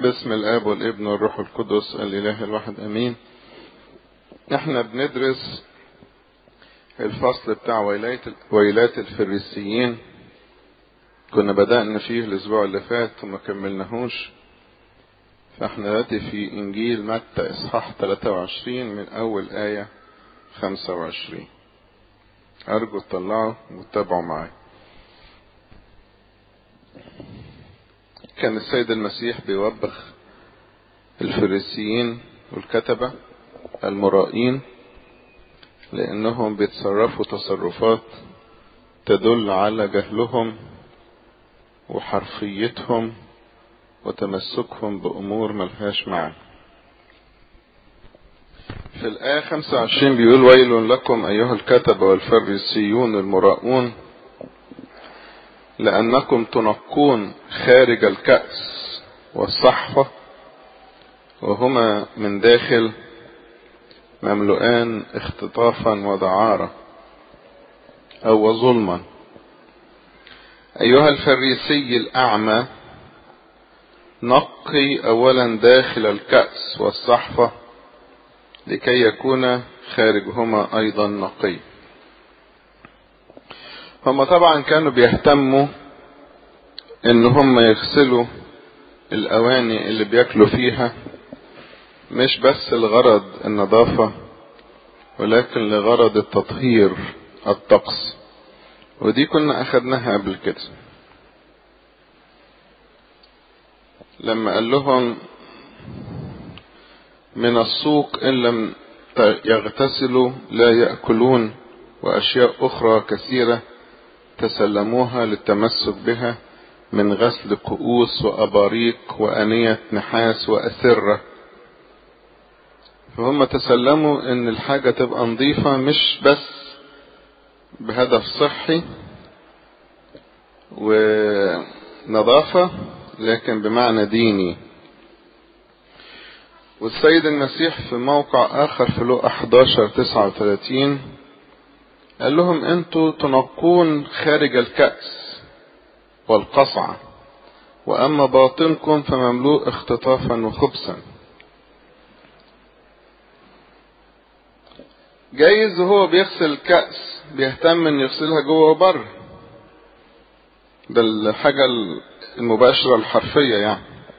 باسم الاب والابن والروح القدس الاله الواحد امين احنا بندرس الفصل بتاع ويلات ويلات الفريسيين كنا بدأنا فيه الاسبوع اللي فات وما كملناهوش فاحنا دلوقتي في انجيل متى اصحاح 23 من اول آية 25 ارجو تطلعوا وتتابعوا معايا كان السيد المسيح بيوبخ الفريسيين والكتبة المرائين لأنهم بيتصرفوا تصرفات تدل على جهلهم وحرفيتهم وتمسكهم بأمور ملهاش معنى في الآية 25 بيقول ويل لكم أيها الكتبة والفريسيون المراؤون لأنكم تنقون خارج الكأس والصحفة وهما من داخل مملؤان اختطافا ودعارة أو ظلما أيها الفريسي الأعمى نقي أولا داخل الكأس والصحفة لكي يكون خارجهما أيضا نقي هم طبعا كانوا بيهتموا ان هم يغسلوا الاواني اللي بياكلوا فيها مش بس لغرض النظافة ولكن لغرض التطهير الطقس ودي كنا اخدناها قبل كده لما قال لهم من السوق ان لم يغتسلوا لا يأكلون واشياء اخرى كثيره تسلموها للتمسك بها من غسل كؤوس وأباريق وأنية نحاس وأسرة فهم تسلموا ان الحاجة تبقى نظيفة مش بس بهدف صحي ونظافة لكن بمعنى ديني والسيد المسيح في موقع آخر في لقا 11 39 قال لهم انتوا تنقون خارج الكأس والقصعة واما باطنكم فمملوء اختطافا وخبثا جايز وهو بيغسل الكأس بيهتم ان يغسلها جوه وبره ده الحاجة المباشرة الحرفية يعني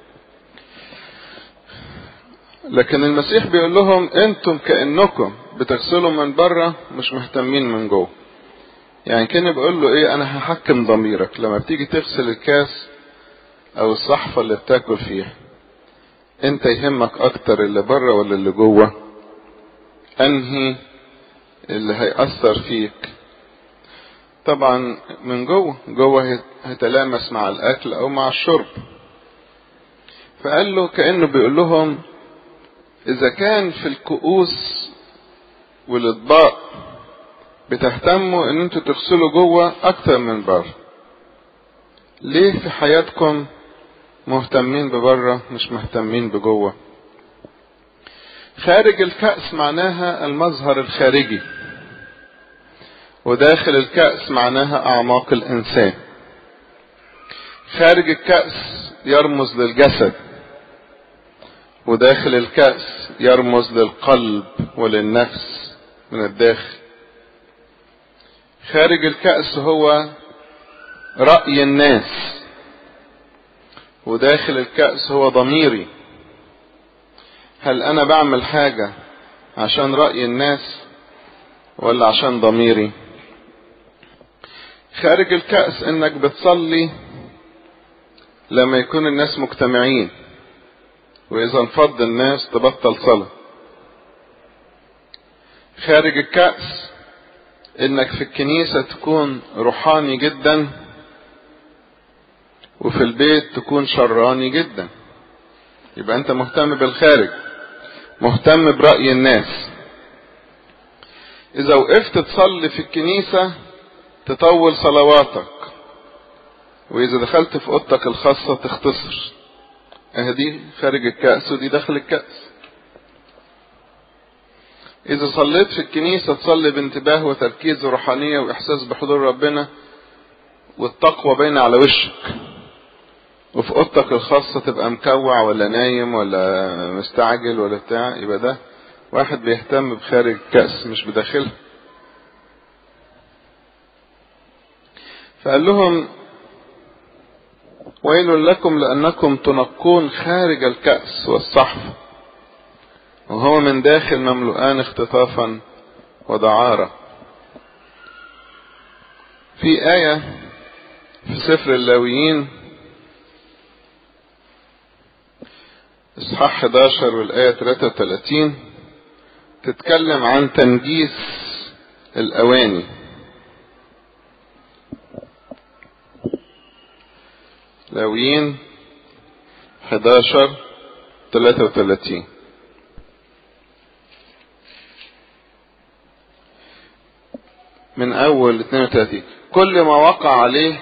لكن المسيح بيقول لهم انتم كأنكم بتغسلوا من بره مش مهتمين من جوه يعني كان بيقول له ايه انا هحكم ضميرك لما بتيجي تغسل الكاس او الصحفة اللي بتاكل فيها انت يهمك اكتر اللي بره ولا اللي جوه انهي اللي هيأثر فيك طبعا من جوه جوه هيتلامس مع الاكل او مع الشرب فقال له كأنه بيقول لهم اذا كان في الكؤوس والاطباق بتهتموا ان انتوا تغسلوا جوه اكتر من بره ليه في حياتكم مهتمين ببره مش مهتمين بجوه خارج الكأس معناها المظهر الخارجي وداخل الكأس معناها أعماق الإنسان خارج الكأس يرمز للجسد وداخل الكأس يرمز للقلب وللنفس من الداخل خارج الكأس هو رأي الناس وداخل الكأس هو ضميري هل أنا بعمل حاجة عشان رأي الناس ولا عشان ضميري خارج الكأس انك بتصلي لما يكون الناس مجتمعين واذا انفض الناس تبطل صلاة خارج الكأس انك في الكنيسة تكون روحاني جدا وفي البيت تكون شراني جدا يبقى انت مهتم بالخارج مهتم برأي الناس اذا وقفت تصلي في الكنيسة تطول صلواتك واذا دخلت في اوضتك الخاصة تختصر اهدي خارج الكأس ودي داخل الكأس إذا صليت في الكنيسة تصلي بانتباه وتركيز وروحانية وإحساس بحضور ربنا والتقوى باينة على وشك وفي اوضتك الخاصة تبقى مكوع ولا نايم ولا مستعجل ولا بتاع يبقى ده واحد بيهتم بخارج الكأس مش بداخلها فقال لهم ويل لكم لأنكم تنقون خارج الكأس والصحف وهو من داخل مملوءان اختطافا ودعارة في آية في سفر اللاويين اصحاح 11 والآية 33 تتكلم عن تنجيس الأواني لاويين 11 33 من أول 32 كل ما وقع عليه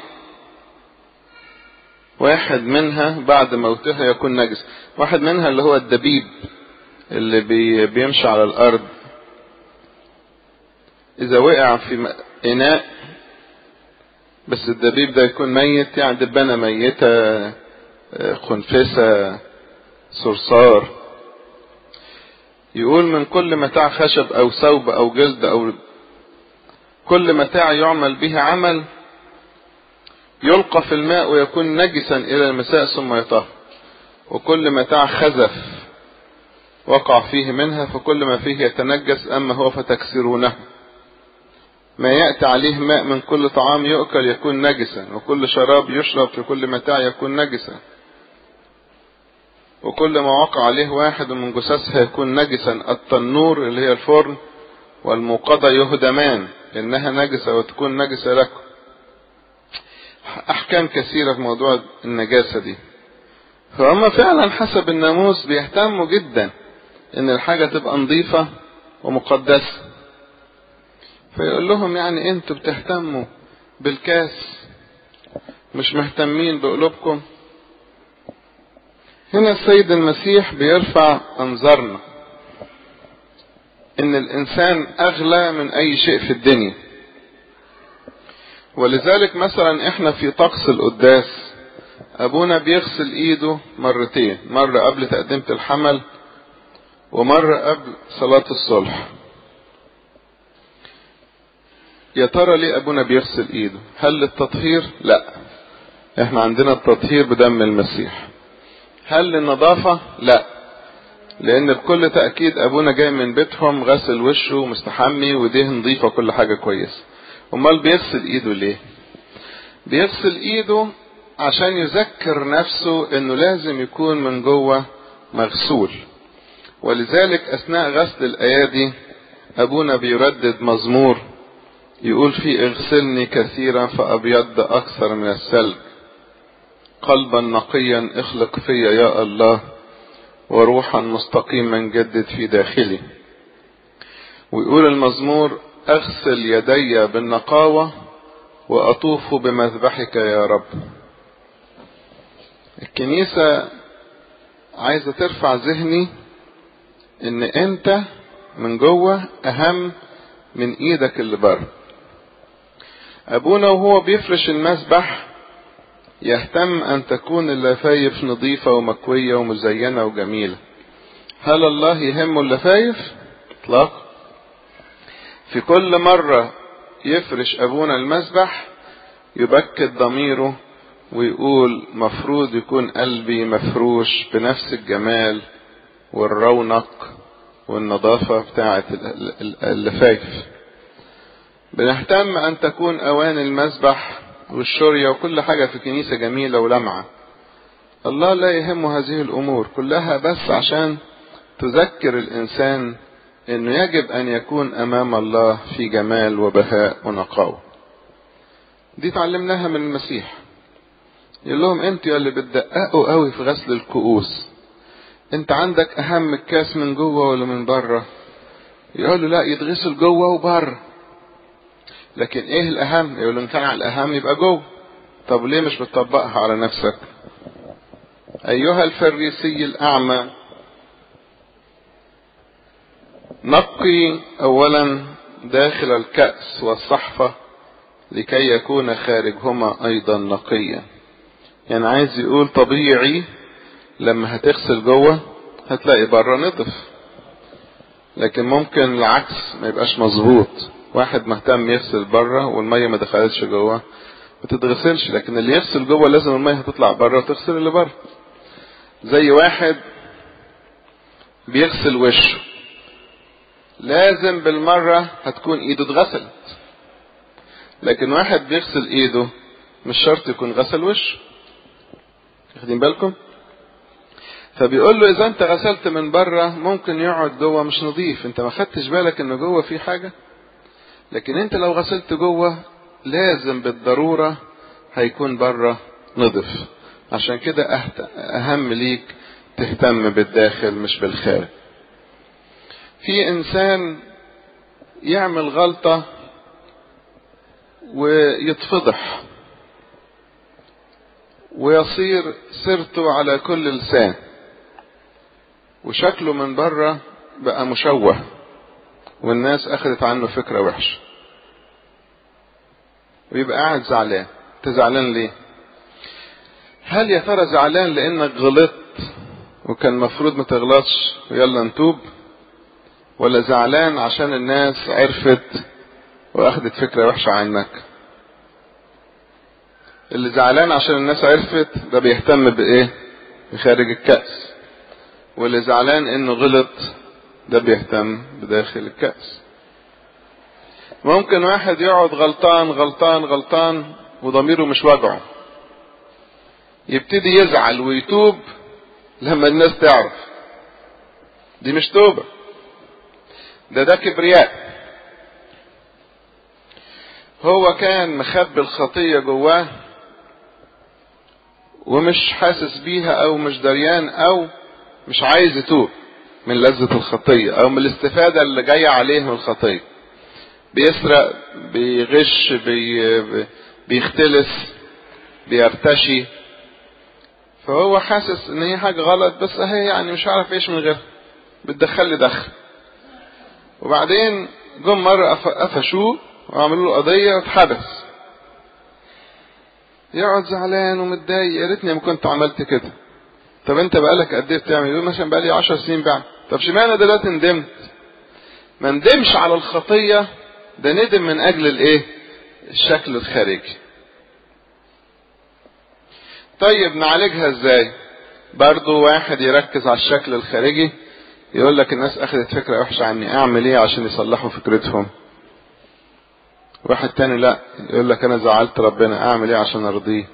واحد منها بعد موتها يكون نجس واحد منها اللي هو الدبيب اللي بي بيمشي على الأرض إذا وقع في إناء بس الدبيب ده يكون ميت يعني دبانة ميتة خنفسة صرصار يقول من كل متاع خشب أو ثوب أو جلد أو كل متاع يعمل به عمل يلقى في الماء ويكون نجسا إلى المساء ثم يطهر وكل متاع خزف وقع فيه منها فكل ما فيه يتنجس أما هو فتكسرونه ما يأتي عليه ماء من كل طعام يؤكل يكون نجسا وكل شراب يشرب في كل متاع يكون نجسا وكل ما وقع عليه واحد من جثثها يكون نجسا التنور اللي هي الفرن والموقدة يهدمان إنها نجسة وتكون نجسة لكم أحكام كثيرة في موضوع النجاسة دي فهم فعلا حسب الناموس بيهتموا جدا إن الحاجة تبقى نظيفة ومقدسة فيقول لهم يعني انتوا بتهتموا بالكاس مش مهتمين بقلوبكم هنا السيد المسيح بيرفع انظارنا ان الانسان اغلى من اي شيء في الدنيا ولذلك مثلا احنا في طقس القداس ابونا بيغسل ايده مرتين مرة قبل تقدمة الحمل ومرة قبل صلاة الصلح يا ترى ليه ابونا بيغسل ايده هل للتطهير لا احنا عندنا التطهير بدم المسيح هل للنظافة لا لان بكل تأكيد ابونا جاي من بيتهم غسل وشه ومستحمي وديه نظيفة كل حاجة كويس امال بيغسل ايده ليه بيغسل ايده عشان يذكر نفسه انه لازم يكون من جوه مغسول ولذلك اثناء غسل الايادي ابونا بيردد مزمور يقول فيه اغسلني كثيرا فأبيض أكثر من الثلج قلبا نقيا اخلق فيا يا الله وروحا مستقيما جدد في داخلي ويقول المزمور اغسل يدي بالنقاوة وأطوف بمذبحك يا رب الكنيسة عايزة ترفع ذهني ان انت من جوه اهم من ايدك اللي بره ابونا وهو بيفرش المسبح يهتم ان تكون اللفايف نظيفة ومكوية ومزينة وجميلة هل الله يهمه اللفايف اطلاق في كل مرة يفرش ابونا المسبح يبكت ضميره ويقول مفروض يكون قلبي مفروش بنفس الجمال والرونق والنظافة بتاعة اللفايف بنهتم أن تكون أواني المسبح والشرية وكل حاجة في الكنيسة جميلة ولمعة الله لا يهمه هذه الأمور كلها بس عشان تذكر الإنسان أنه يجب أن يكون أمام الله في جمال وبهاء ونقاوة دي تعلمناها من المسيح يقول لهم انتوا اللي بتدققوا قوي في غسل الكؤوس انت عندك اهم الكاس من جوه ولا من بره يقولوا لا يتغسل جوه وبره لكن ايه الاهم يقول ان كان على الاهم يبقى جوه طب ليه مش بتطبقها على نفسك ايها الفريسي الاعمى نقي اولا داخل الكأس والصحفة لكي يكون خارجهما ايضا نقيا يعني عايز يقول طبيعي لما هتغسل جوه هتلاقي بره نضف لكن ممكن العكس ما يبقاش مظبوط واحد مهتم يغسل بره والميه ما دخلتش جوه ما تتغسلش لكن اللي يغسل جوه لازم الميه هتطلع بره وتغسل اللي بره زي واحد بيغسل وشه لازم بالمرة هتكون ايده اتغسلت لكن واحد بيغسل ايده مش شرط يكون غسل وشه واخدين بالكم فبيقول له اذا انت غسلت من بره ممكن يقعد جوه مش نظيف انت ما خدتش بالك ان جوه في حاجه لكن انت لو غسلت جوه لازم بالضروره هيكون بره نظف عشان كده اهم ليك تهتم بالداخل مش بالخارج في انسان يعمل غلطه ويتفضح ويصير سيرته على كل لسان وشكله من بره بقى مشوه والناس اخذت عنه فكره وحشه ويبقى قاعد زعلان انت زعلان ليه هل يا ترى زعلان لانك غلطت وكان المفروض ما تغلطش ويلا نتوب ولا زعلان عشان الناس عرفت واخدت فكره وحشه عنك اللي زعلان عشان الناس عرفت ده بيهتم بايه بخارج الكأس واللي زعلان انه غلط ده بيهتم بداخل الكأس ممكن واحد يقعد غلطان غلطان غلطان وضميره مش واجعه يبتدي يزعل ويتوب لما الناس تعرف دي مش توبة ده ده كبرياء هو كان مخبي الخطية جواه ومش حاسس بيها او مش دريان او مش عايز يتوب من لذة الخطية او من الاستفادة اللي جاية عليه من الخطية بيسرق بيغش بي بيختلس بيرتشي فهو حاسس ان هي حاجة غلط بس اهي يعني مش عارف ايش من غيرها بتدخل لي دخل وبعدين جم مرة قفشوه وعملوا له قضية واتحبس يقعد زعلان ومتضايق يا ريتني ما كنت عملت كده طب انت بقالك قد ايه بتعمل يقول مثلا بقالي 10 سنين بعد طب اشمعنى دلوقتي ندمت ما ندمش على الخطيه ده ندم من اجل الايه الشكل الخارجي طيب نعالجها ازاي برضو واحد يركز على الشكل الخارجي يقول لك الناس اخذت فكره وحشه عني اعمل ايه عشان يصلحوا فكرتهم واحد تاني لا يقول لك انا زعلت ربنا اعمل ايه عشان ارضيه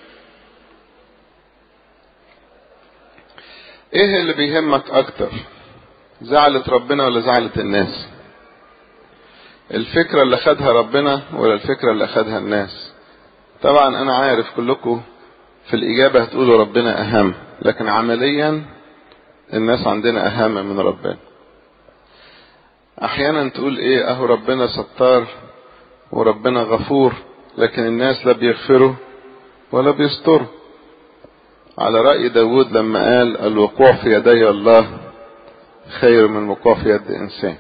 ايه اللي بيهمك اكتر زعلة ربنا ولا زعلة الناس الفكرة اللي خدها ربنا ولا الفكرة اللي خدها الناس طبعا انا عارف كلكم في الاجابة هتقولوا ربنا اهم لكن عمليا الناس عندنا اهم من ربنا احيانا تقول ايه اهو ربنا ستار وربنا غفور لكن الناس لا بيغفروا ولا بيستروا على رأي داود لما قال الوقوع في يدي الله خير من الوقوع في يد إنسان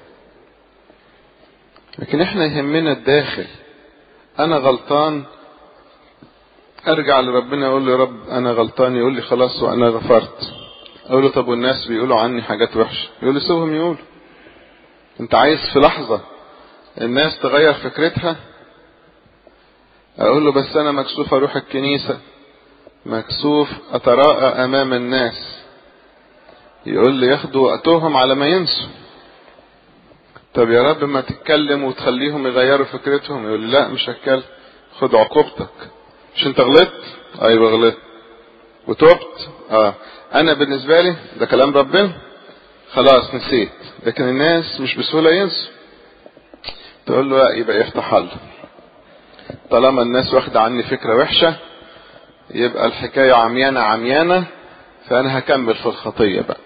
لكن احنا يهمنا الداخل أنا غلطان أرجع لربنا أقول له يا رب أنا غلطان يقول لي خلاص وأنا غفرت أقول له طب والناس بيقولوا عني حاجات وحشة يقول لي سيبهم يقولوا أنت عايز في لحظة الناس تغير فكرتها أقول له بس أنا مكسوف أروح الكنيسة مكسوف أتراءى أمام الناس يقول لي ياخدوا وقتهم على ما ينسوا طب يا رب ما تتكلم وتخليهم يغيروا فكرتهم يقول لي لا مش هتكلم خد عقوبتك مش انت غلطت ايوه غلطت وتوبت اه انا بالنسبه لي ده كلام ربنا خلاص نسيت لكن الناس مش بسهوله ينسوا تقول له لا يبقى يفتح الله طالما الناس واخده عني فكره وحشه يبقى الحكايه عميانه عميانه فانا هكمل في الخطيه بقى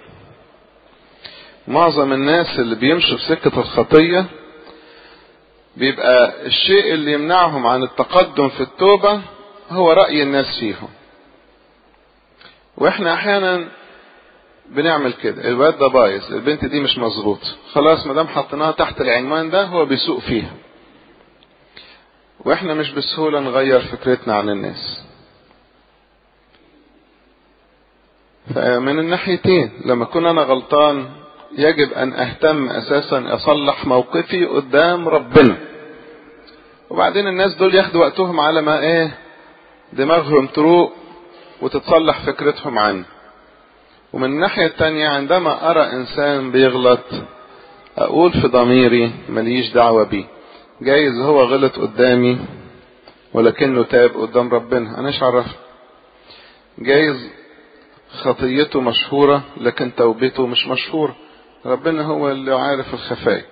معظم الناس اللي بيمشوا في سكه الخطيه بيبقى الشيء اللي يمنعهم عن التقدم في التوبه هو راي الناس فيهم واحنا احيانا بنعمل كده الواد ده بايظ البنت دي مش مظبوط خلاص ما دام حطيناها تحت العنوان ده هو بيسوق فيها واحنا مش بسهوله نغير فكرتنا عن الناس فمن الناحيتين لما اكون انا غلطان يجب ان اهتم اساسا اصلح موقفي قدام ربنا وبعدين الناس دول ياخدوا وقتهم على ما ايه دماغهم تروق وتتصلح فكرتهم عني ومن الناحية التانية عندما ارى انسان بيغلط اقول في ضميري ماليش دعوة بيه جايز هو غلط قدامي ولكنه تاب قدام ربنا انا ايش عرفني جايز خطيته مشهورة لكن توبته مش مشهورة ربنا هو اللي عارف الخفايا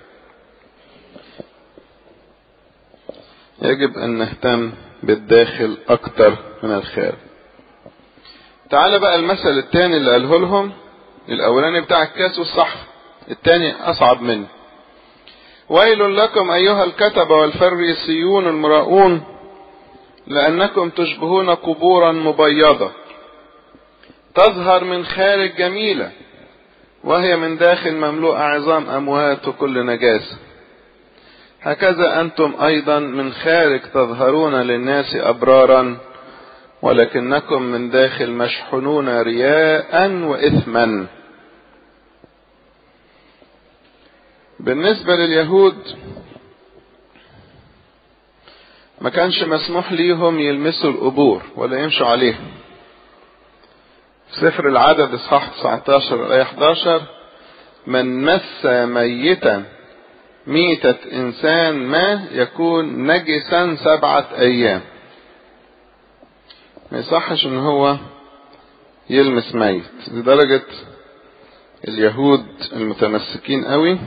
يجب ان نهتم بالداخل اكتر من الخارج تعال بقى المثل التاني اللي قاله لهم الاولاني بتاع الكاس والصحف التاني اصعب منه ويل لكم ايها الكتبه والفريسيون المراؤون لانكم تشبهون قبورا مبيضه تظهر من خارج جميله وهي من داخل مملوءه عظام اموات وكل نجاسه هكذا انتم ايضا من خارج تظهرون للناس ابرارا ولكنكم من داخل مشحونون رياء واثما بالنسبه لليهود ما كانش مسموح ليهم يلمسوا القبور ولا يمشوا عليها سفر العدد اصحاح 19 ايه 11 من مس ميتا ميتة انسان ما يكون نجسا سبعة ايام ما يصحش ان هو يلمس ميت لدرجة اليهود المتمسكين قوي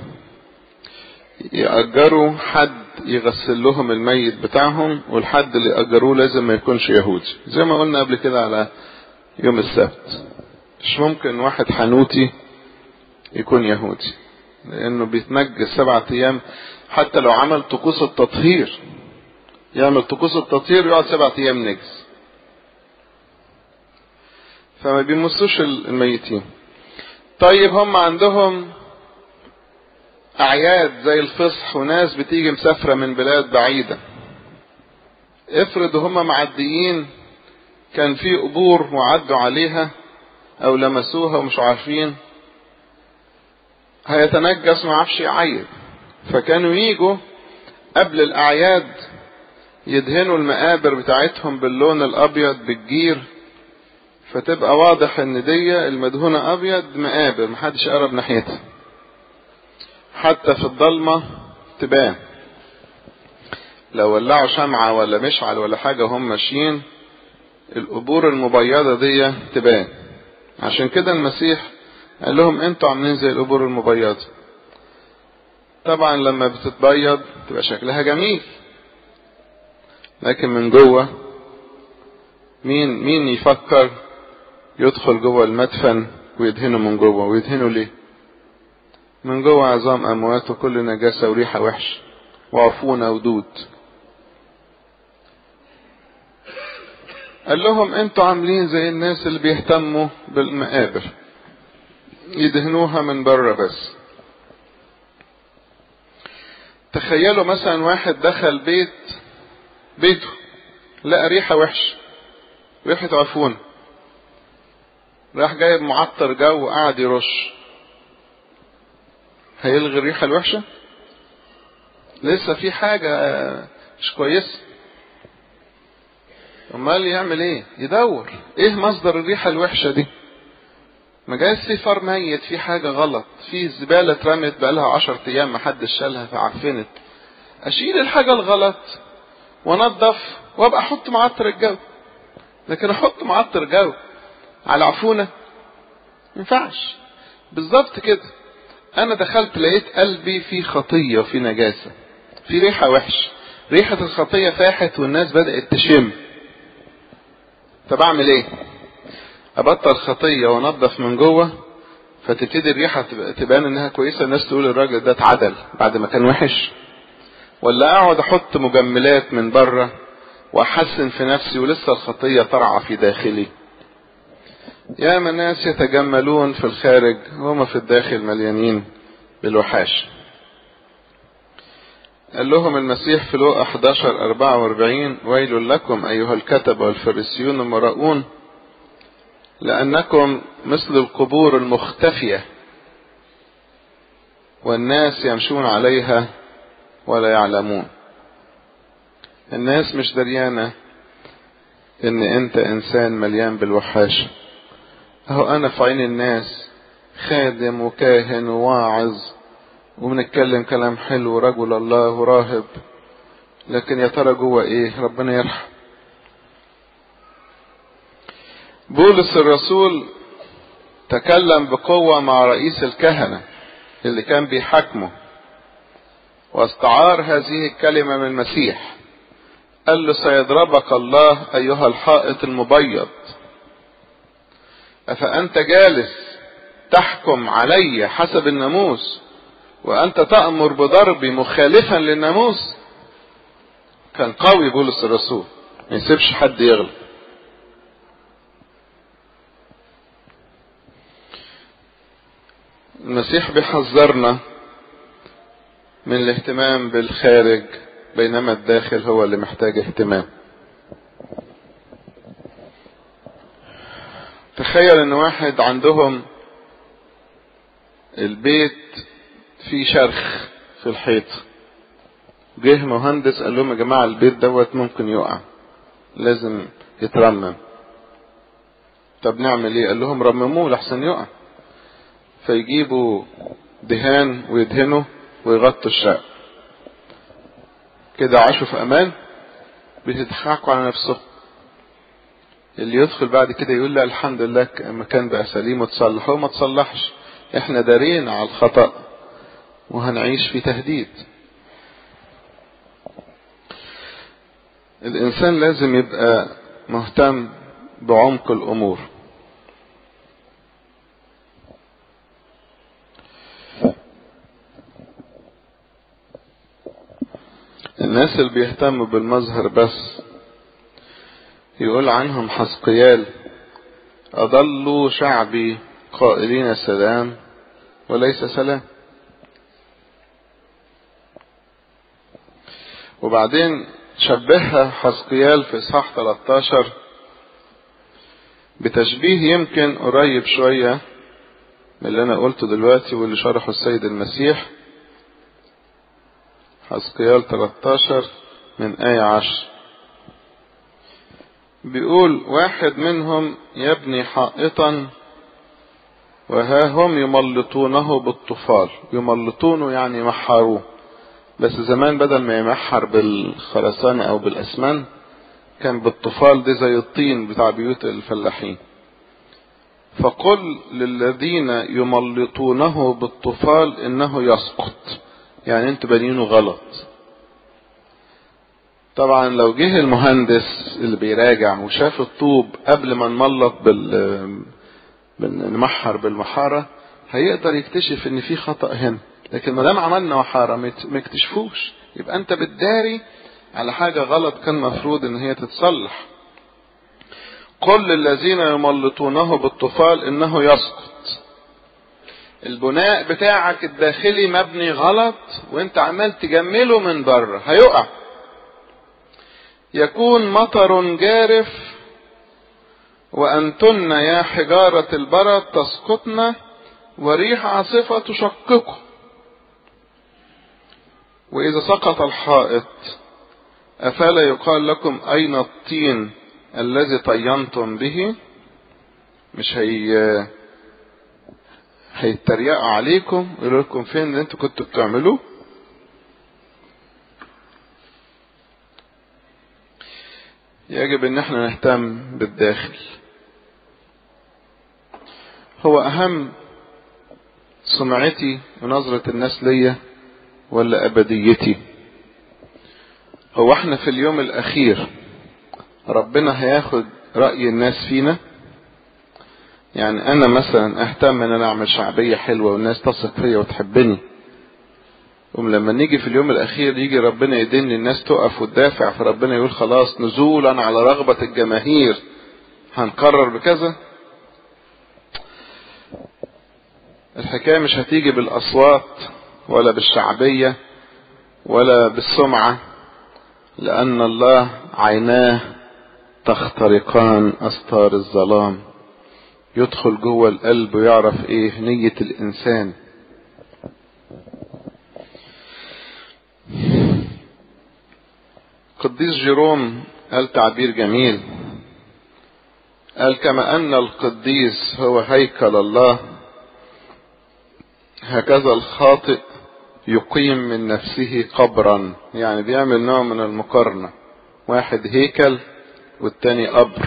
يأجروا حد يغسل لهم الميت بتاعهم والحد اللي يأجروه لازم ما يكونش يهودي زي ما قلنا قبل كده على يوم السبت مش ممكن واحد حنوتي يكون يهودي لانه بيتنجس سبعة ايام حتى لو عمل طقوس التطهير يعمل طقوس التطهير يقعد سبعة ايام نجس فما بيمسوش الميتين طيب هم عندهم اعياد زي الفصح وناس بتيجي مسافرة من بلاد بعيدة افرض هم معديين كان في قبور وعدوا عليها او لمسوها ومش عارفين هيتنجس ما عرفش يعيد فكانوا يجوا قبل الاعياد يدهنوا المقابر بتاعتهم باللون الابيض بالجير فتبقى واضح ان دي المدهونة ابيض مقابر محدش قرب ناحيتها حتى في الضلمة تبان لو ولعوا شمعة ولا مشعل ولا حاجة وهم ماشيين القبور المبيضة دي تبان عشان كده المسيح قال لهم انتوا عاملين زي القبور المبيضة طبعا لما بتتبيض تبقى شكلها جميل لكن من جوه مين مين يفكر يدخل جوه المدفن ويدهنه من جوه ويدهنه ليه من جوه عظام اموات وكل نجاسه وريحه وحش وعفونه ودود قال لهم انتوا عاملين زي الناس اللي بيهتموا بالمقابر يدهنوها من بره بس تخيلوا مثلا واحد دخل بيت بيته لقى ريحة وحش ريحة عفونة راح جايب معطر جو وقعد يرش هيلغي الريحة الوحشة لسه في حاجة مش كويسة امال يعمل ايه يدور ايه مصدر الريحة الوحشة دي ما جايز في فار ميت في حاجة غلط في زبالة اترمت بقالها عشر ايام محدش شالها فعفنت اشيل الحاجة الغلط وانضف وابقى احط معطر الجو لكن احط معطر جو على عفونة ينفعش بالظبط كده انا دخلت لقيت قلبي فيه خطية وفي نجاسة في ريحة وحش ريحة الخطية فاحت والناس بدأت تشم طب اعمل ايه ابطل خطية وانضف من جوه فتبتدي الريحة تبان انها كويسة الناس تقول الراجل ده اتعدل بعد ما كان وحش ولا اقعد احط مجملات من بره واحسن في نفسي ولسه الخطية ترعى في داخلي يا من ناس يتجملون في الخارج وهم في الداخل مليانين بالوحاش قال لهم المسيح في لوقا 11 44 ويل لكم أيها الكتب والفريسيون المراؤون لأنكم مثل القبور المختفية والناس يمشون عليها ولا يعلمون الناس مش دريانة ان انت انسان مليان بالوحاشة اهو انا في عين الناس خادم وكاهن وواعظ وبنتكلم كلام حلو رجل الله وراهب لكن يا ترى جوه ايه ربنا يرحم بولس الرسول تكلم بقوة مع رئيس الكهنة اللي كان بيحاكمه واستعار هذه الكلمة من المسيح قال له سيضربك الله أيها الحائط المبيض أفأنت جالس تحكم علي حسب الناموس وأنت تأمر بضربي مخالفا للناموس كان قوي بولس الرسول ما يسيبش حد يغلب المسيح بيحذرنا من الاهتمام بالخارج بينما الداخل هو اللي محتاج اهتمام تخيل ان واحد عندهم البيت فيه شرخ في الحيط جه مهندس قال لهم يا جماعة البيت دوت ممكن يقع لازم يترمم طب نعمل ايه قال لهم رمموه لحسن يقع فيجيبوا دهان ويدهنوا ويغطوا الشقة كده عاشوا في امان بيضحكوا على نفسهم اللي يدخل بعد كده يقول لا الحمد لله المكان بقى سليم وتصلح هو ما تصلحش احنا دارينا على الخطأ وهنعيش في تهديد الانسان لازم يبقى مهتم بعمق الامور الناس اللي بيهتموا بالمظهر بس يقول عنهم حسقيال أضلوا شعبي قائلين سلام وليس سلام وبعدين شبهها حسقيال في إصحاح 13 بتشبيه يمكن قريب شوية من اللي أنا قلته دلوقتي واللي شرحه السيد المسيح حسقيال 13 من آية 10 بيقول واحد منهم يبني حائطا وها هم يملطونه بالطفال يملطونه يعني يمحروه بس زمان بدل ما يمحر بالخرسانة او بالاسمان كان بالطفال دي زي الطين بتاع بيوت الفلاحين فقل للذين يملطونه بالطفال انه يسقط يعني انتوا بانيينه غلط طبعا لو جه المهندس اللي بيراجع وشاف الطوب قبل ما نملط بال نمحر بالمحارة هيقدر يكتشف ان في خطأ هنا لكن ما دام عملنا محارة ما يكتشفوش يبقى انت بتداري على حاجة غلط كان مفروض ان هي تتصلح قل للذين يملطونه بالطفال انه يسقط البناء بتاعك الداخلي مبني غلط وانت عمال تجمله من بره هيقع يكون مطر جارف وأنتن يا حجارة البرد تسقطن وريح عاصفة تشققه وإذا سقط الحائط أفلا يقال لكم أين الطين الذي طينتم به مش هي هيتريقوا عليكم يقولوا لكم فين اللي انتوا كنتوا بتعملوه يجب ان احنا نهتم بالداخل هو اهم سمعتي ونظرة الناس ليا ولا ابديتي هو احنا في اليوم الاخير ربنا هياخد رأي الناس فينا يعني انا مثلا اهتم ان انا اعمل شعبية حلوة والناس تثق فيا وتحبني ولما نيجي في اليوم الاخير يجي ربنا يدين الناس تقف وتدافع فربنا يقول خلاص نزولا على رغبة الجماهير هنقرر بكذا الحكاية مش هتيجي بالاصوات ولا بالشعبية ولا بالسمعة لان الله عيناه تخترقان استار الظلام يدخل جوه القلب ويعرف ايه نية الانسان قديس جيروم قال تعبير جميل قال كما ان القديس هو هيكل الله هكذا الخاطئ يقيم من نفسه قبرا يعني بيعمل نوع من المقارنة واحد هيكل والتاني قبر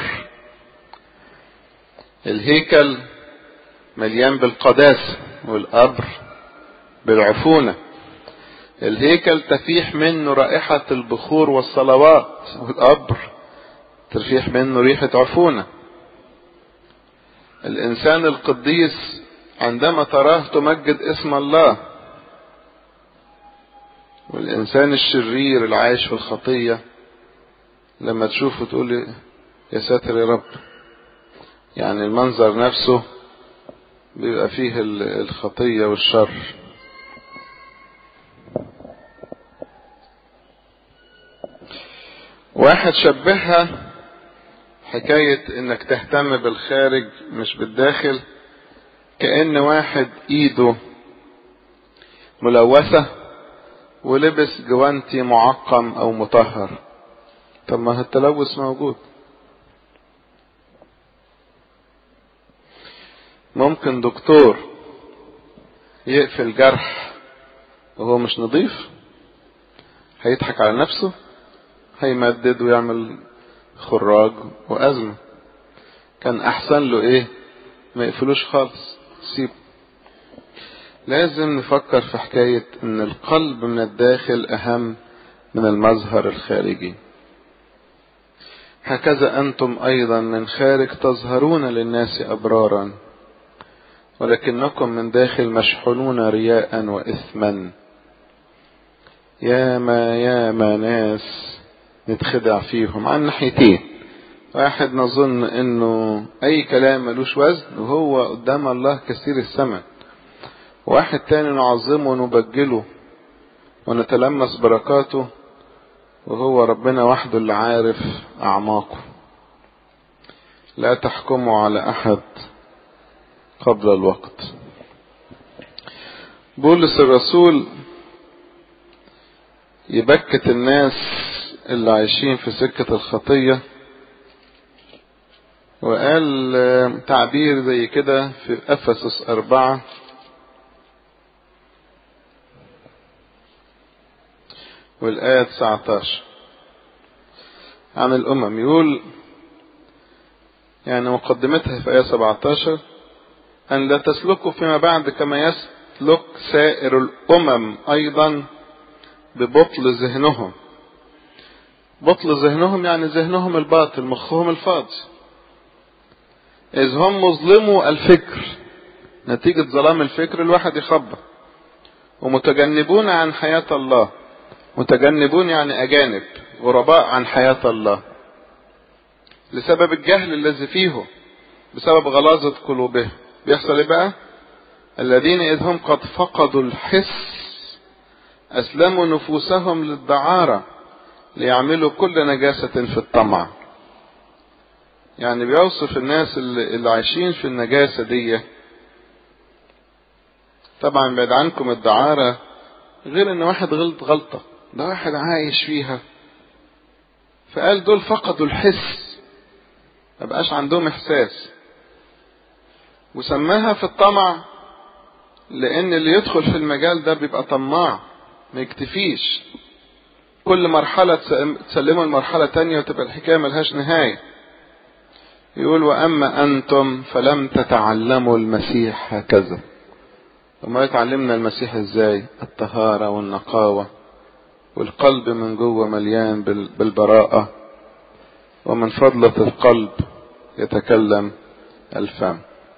الهيكل مليان بالقداسة والقبر بالعفونة الهيكل تفيح منه رائحة البخور والصلوات والقبر تفيح منه ريحة عفونة الإنسان القديس عندما تراه تمجد اسم الله والإنسان الشرير العايش في الخطية لما تشوفه تقول يا ساتر يا رب يعني المنظر نفسه بيبقى فيه الخطية والشر واحد شبهها حكاية انك تهتم بالخارج مش بالداخل كأن واحد ايده ملوثة ولبس جوانتي معقم او مطهر طب ما التلوث موجود ممكن دكتور يقفل جرح وهو مش نظيف هيضحك على نفسه هيمدد ويعمل خراج وأزمة كان أحسن له إيه ما يقفلوش خالص سيبه لازم نفكر في حكاية إن القلب من الداخل أهم من المظهر الخارجي هكذا أنتم أيضا من خارج تظهرون للناس أبرارا ولكنكم من داخل مشحونون رياء وإثما يا ما يا ما ناس نتخدع فيهم عن ناحيتين واحد نظن انه اي كلام ملوش وزن وهو قدام الله كثير الثمن واحد تاني نعظمه ونبجله ونتلمس بركاته وهو ربنا وحده اللي عارف اعماقه لا تحكموا على احد قبل الوقت بولس الرسول يبكت الناس اللي عايشين في سكة الخطية وقال تعبير زي كده في أفسس أربعة والآية 19 عن الأمم يقول يعني مقدمتها في آية 17 أن لا تسلكوا فيما بعد كما يسلك سائر الأمم أيضا ببطل ذهنهم بطل ذهنهم يعني ذهنهم الباطل مخهم الفاضي إذ هم مظلموا الفكر نتيجة ظلام الفكر الواحد يخبط ومتجنبون عن حياة الله متجنبون يعني أجانب غرباء عن حياة الله لسبب الجهل الذي فيهم بسبب غلاظة قلوبهم بيحصل ايه بقى الذين إذ هم قد فقدوا الحس أسلموا نفوسهم للدعارة ليعملوا كل نجاسة في الطمع يعني بيوصف الناس اللي, اللي عايشين في النجاسة دي طبعا بعد عنكم الدعارة غير ان واحد غلط غلطة ده واحد عايش فيها فقال دول فقدوا الحس ما بقاش عندهم احساس وسماها في الطمع لان اللي يدخل في المجال ده بيبقى طماع ما يكتفيش كل مرحلة تسلموا المرحلة تانية وتبقى الحكاية ملهاش نهاية يقول وأما أنتم فلم تتعلموا المسيح هكذا وما يتعلمنا المسيح ازاي الطهارة والنقاوة والقلب من جوه مليان بالبراءة ومن فضلة القلب يتكلم الفم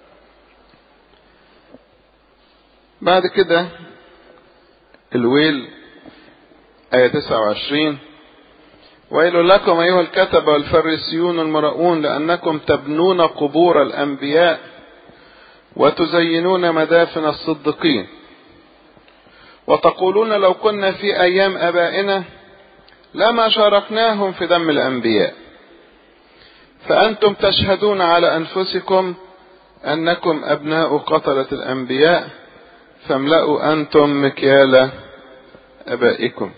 بعد كده الويل آية 29 ويل لكم أيها الكتبة والفريسيون المرؤون لأنكم تبنون قبور الأنبياء وتزينون مدافن الصديقين وتقولون لو كنا في أيام أبائنا لما شاركناهم في دم الأنبياء فأنتم تشهدون على أنفسكم أنكم أبناء قتلة الأنبياء فاملأوا أنتم مكيال أبائكم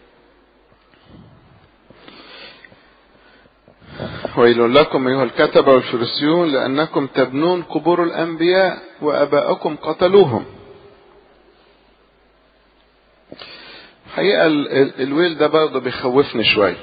ويل لكم أيها الكتبة والفرسيون لأنكم تبنون قبور الأنبياء وأباءكم قتلوهم حقيقة الويل ده برضه بيخوفني شوية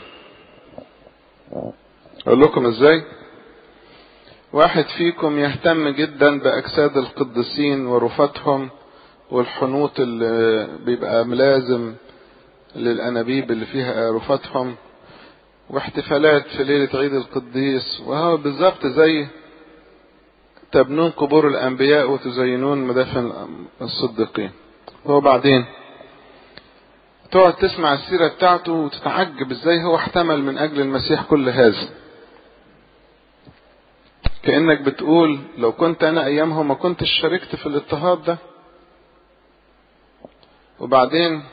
أقول لكم إزاي واحد فيكم يهتم جدا بأجساد القديسين ورفاتهم والحنوط اللي بيبقى ملازم للأنابيب اللي فيها رفاتهم واحتفالات في ليلة عيد القديس وهو بالظبط زي تبنون قبور الأنبياء وتزينون مدافن الصديقين هو بعدين تقعد تسمع السيرة بتاعته وتتعجب ازاي هو احتمل من أجل المسيح كل هذا كأنك بتقول لو كنت أنا أيامهم ما كنتش شاركت في الاضطهاد ده وبعدين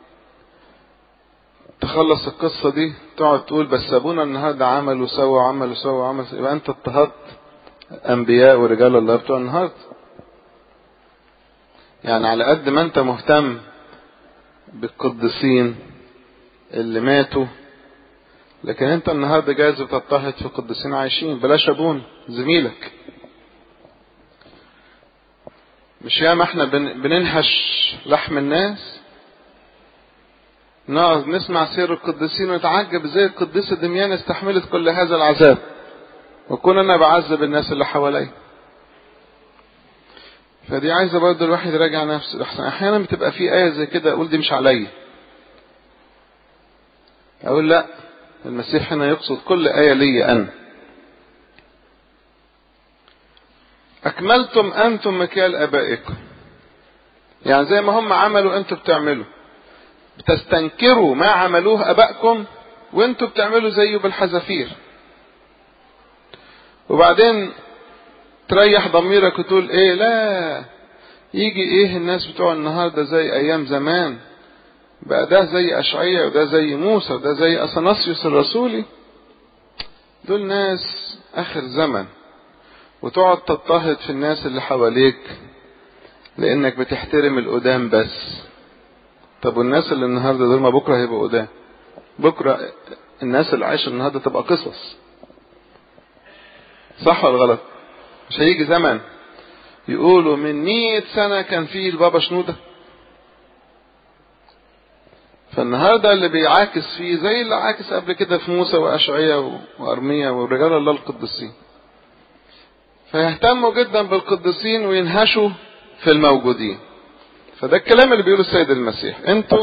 تخلص القصة دي تقعد تقول بس أبونا النهاردة عمل وسوى وعمل وسوى وعمل يبقى أنت اضطهدت أنبياء ورجال الله بتوع النهاردة يعني على قد ما أنت مهتم بالقديسين اللي ماتوا لكن أنت النهاردة جايز بتضطهد في قديسين عايشين بلاش أبونا زميلك مش ياما احنا بننهش لحم الناس نقعد نسمع سير القديسين ونتعجب ازاي القديسة دميان استحملت كل هذا العذاب وكون انا بعذب الناس اللي حواليا فدي عايزه برضه الواحد يراجع نفسه احسن احيانا بتبقى في ايه زي كده اقول دي مش عليا اقول لا المسيح هنا يقصد كل ايه لي انا اكملتم انتم مكيال ابائكم يعني زي ما هم عملوا انتوا بتعملوا بتستنكروا ما عملوه ابائكم وانتوا بتعملوا زيه بالحذافير وبعدين تريح ضميرك وتقول ايه لا يجي ايه الناس بتوع النهارده زي ايام زمان بقى ده زي اشعياء وده زي موسى وده زي اثناسيوس الرسولي دول ناس اخر زمن وتقعد تضطهد في الناس اللي حواليك لانك بتحترم القدام بس طب والناس اللي النهارده دول ما بكره هيبقوا قدام بكره الناس اللي عايشه النهارده تبقى قصص صح ولا غلط مش هيجي زمن يقولوا من مئة سنة كان في البابا شنودة فالنهاردة اللي بيعاكس فيه زي اللي عاكس قبل كده في موسى وأشعية وأرمية ورجال الله القديسين فيهتموا جدا بالقديسين وينهشوا في الموجودين فده الكلام اللي بيقوله السيد المسيح انتوا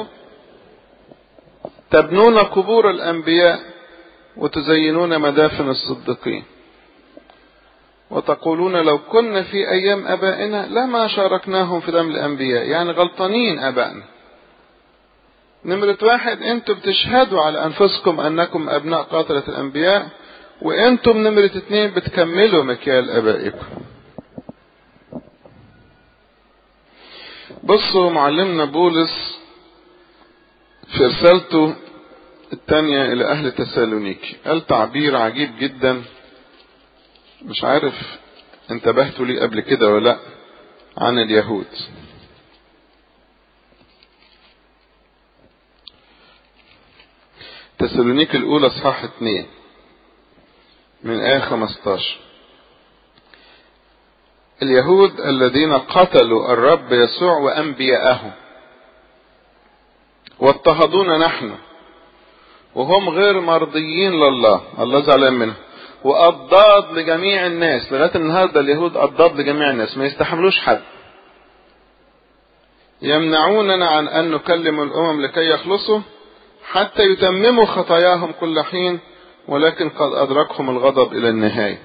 تبنون قبور الأنبياء وتزينون مدافن الصديقين وتقولون لو كنا في أيام أبائنا لما شاركناهم في دم الأنبياء يعني غلطانين أبائنا نمرة واحد انتوا بتشهدوا على أنفسكم أنكم أبناء قاتلة الأنبياء وانتم نمرة اتنين بتكملوا مكيال أبائكم بصوا معلمنا بولس في رسالته الثانية إلى أهل تسالونيكي قال تعبير عجيب جدا مش عارف انتبهتوا ليه قبل كده ولا لا عن اليهود تسالونيك الأولى صحاح اتنين من آية 15 اليهود الذين قتلوا الرب يسوع وأنبياءه واضطهدونا نحن وهم غير مرضيين لله الله زعلان منهم وأضداد لجميع الناس لغاية النهاردة اليهود أضداد لجميع الناس ما يستحملوش حد يمنعوننا عن أن نكلم الأمم لكي يخلصوا حتى يتمموا خطاياهم كل حين ولكن قد أدركهم الغضب إلى النهاية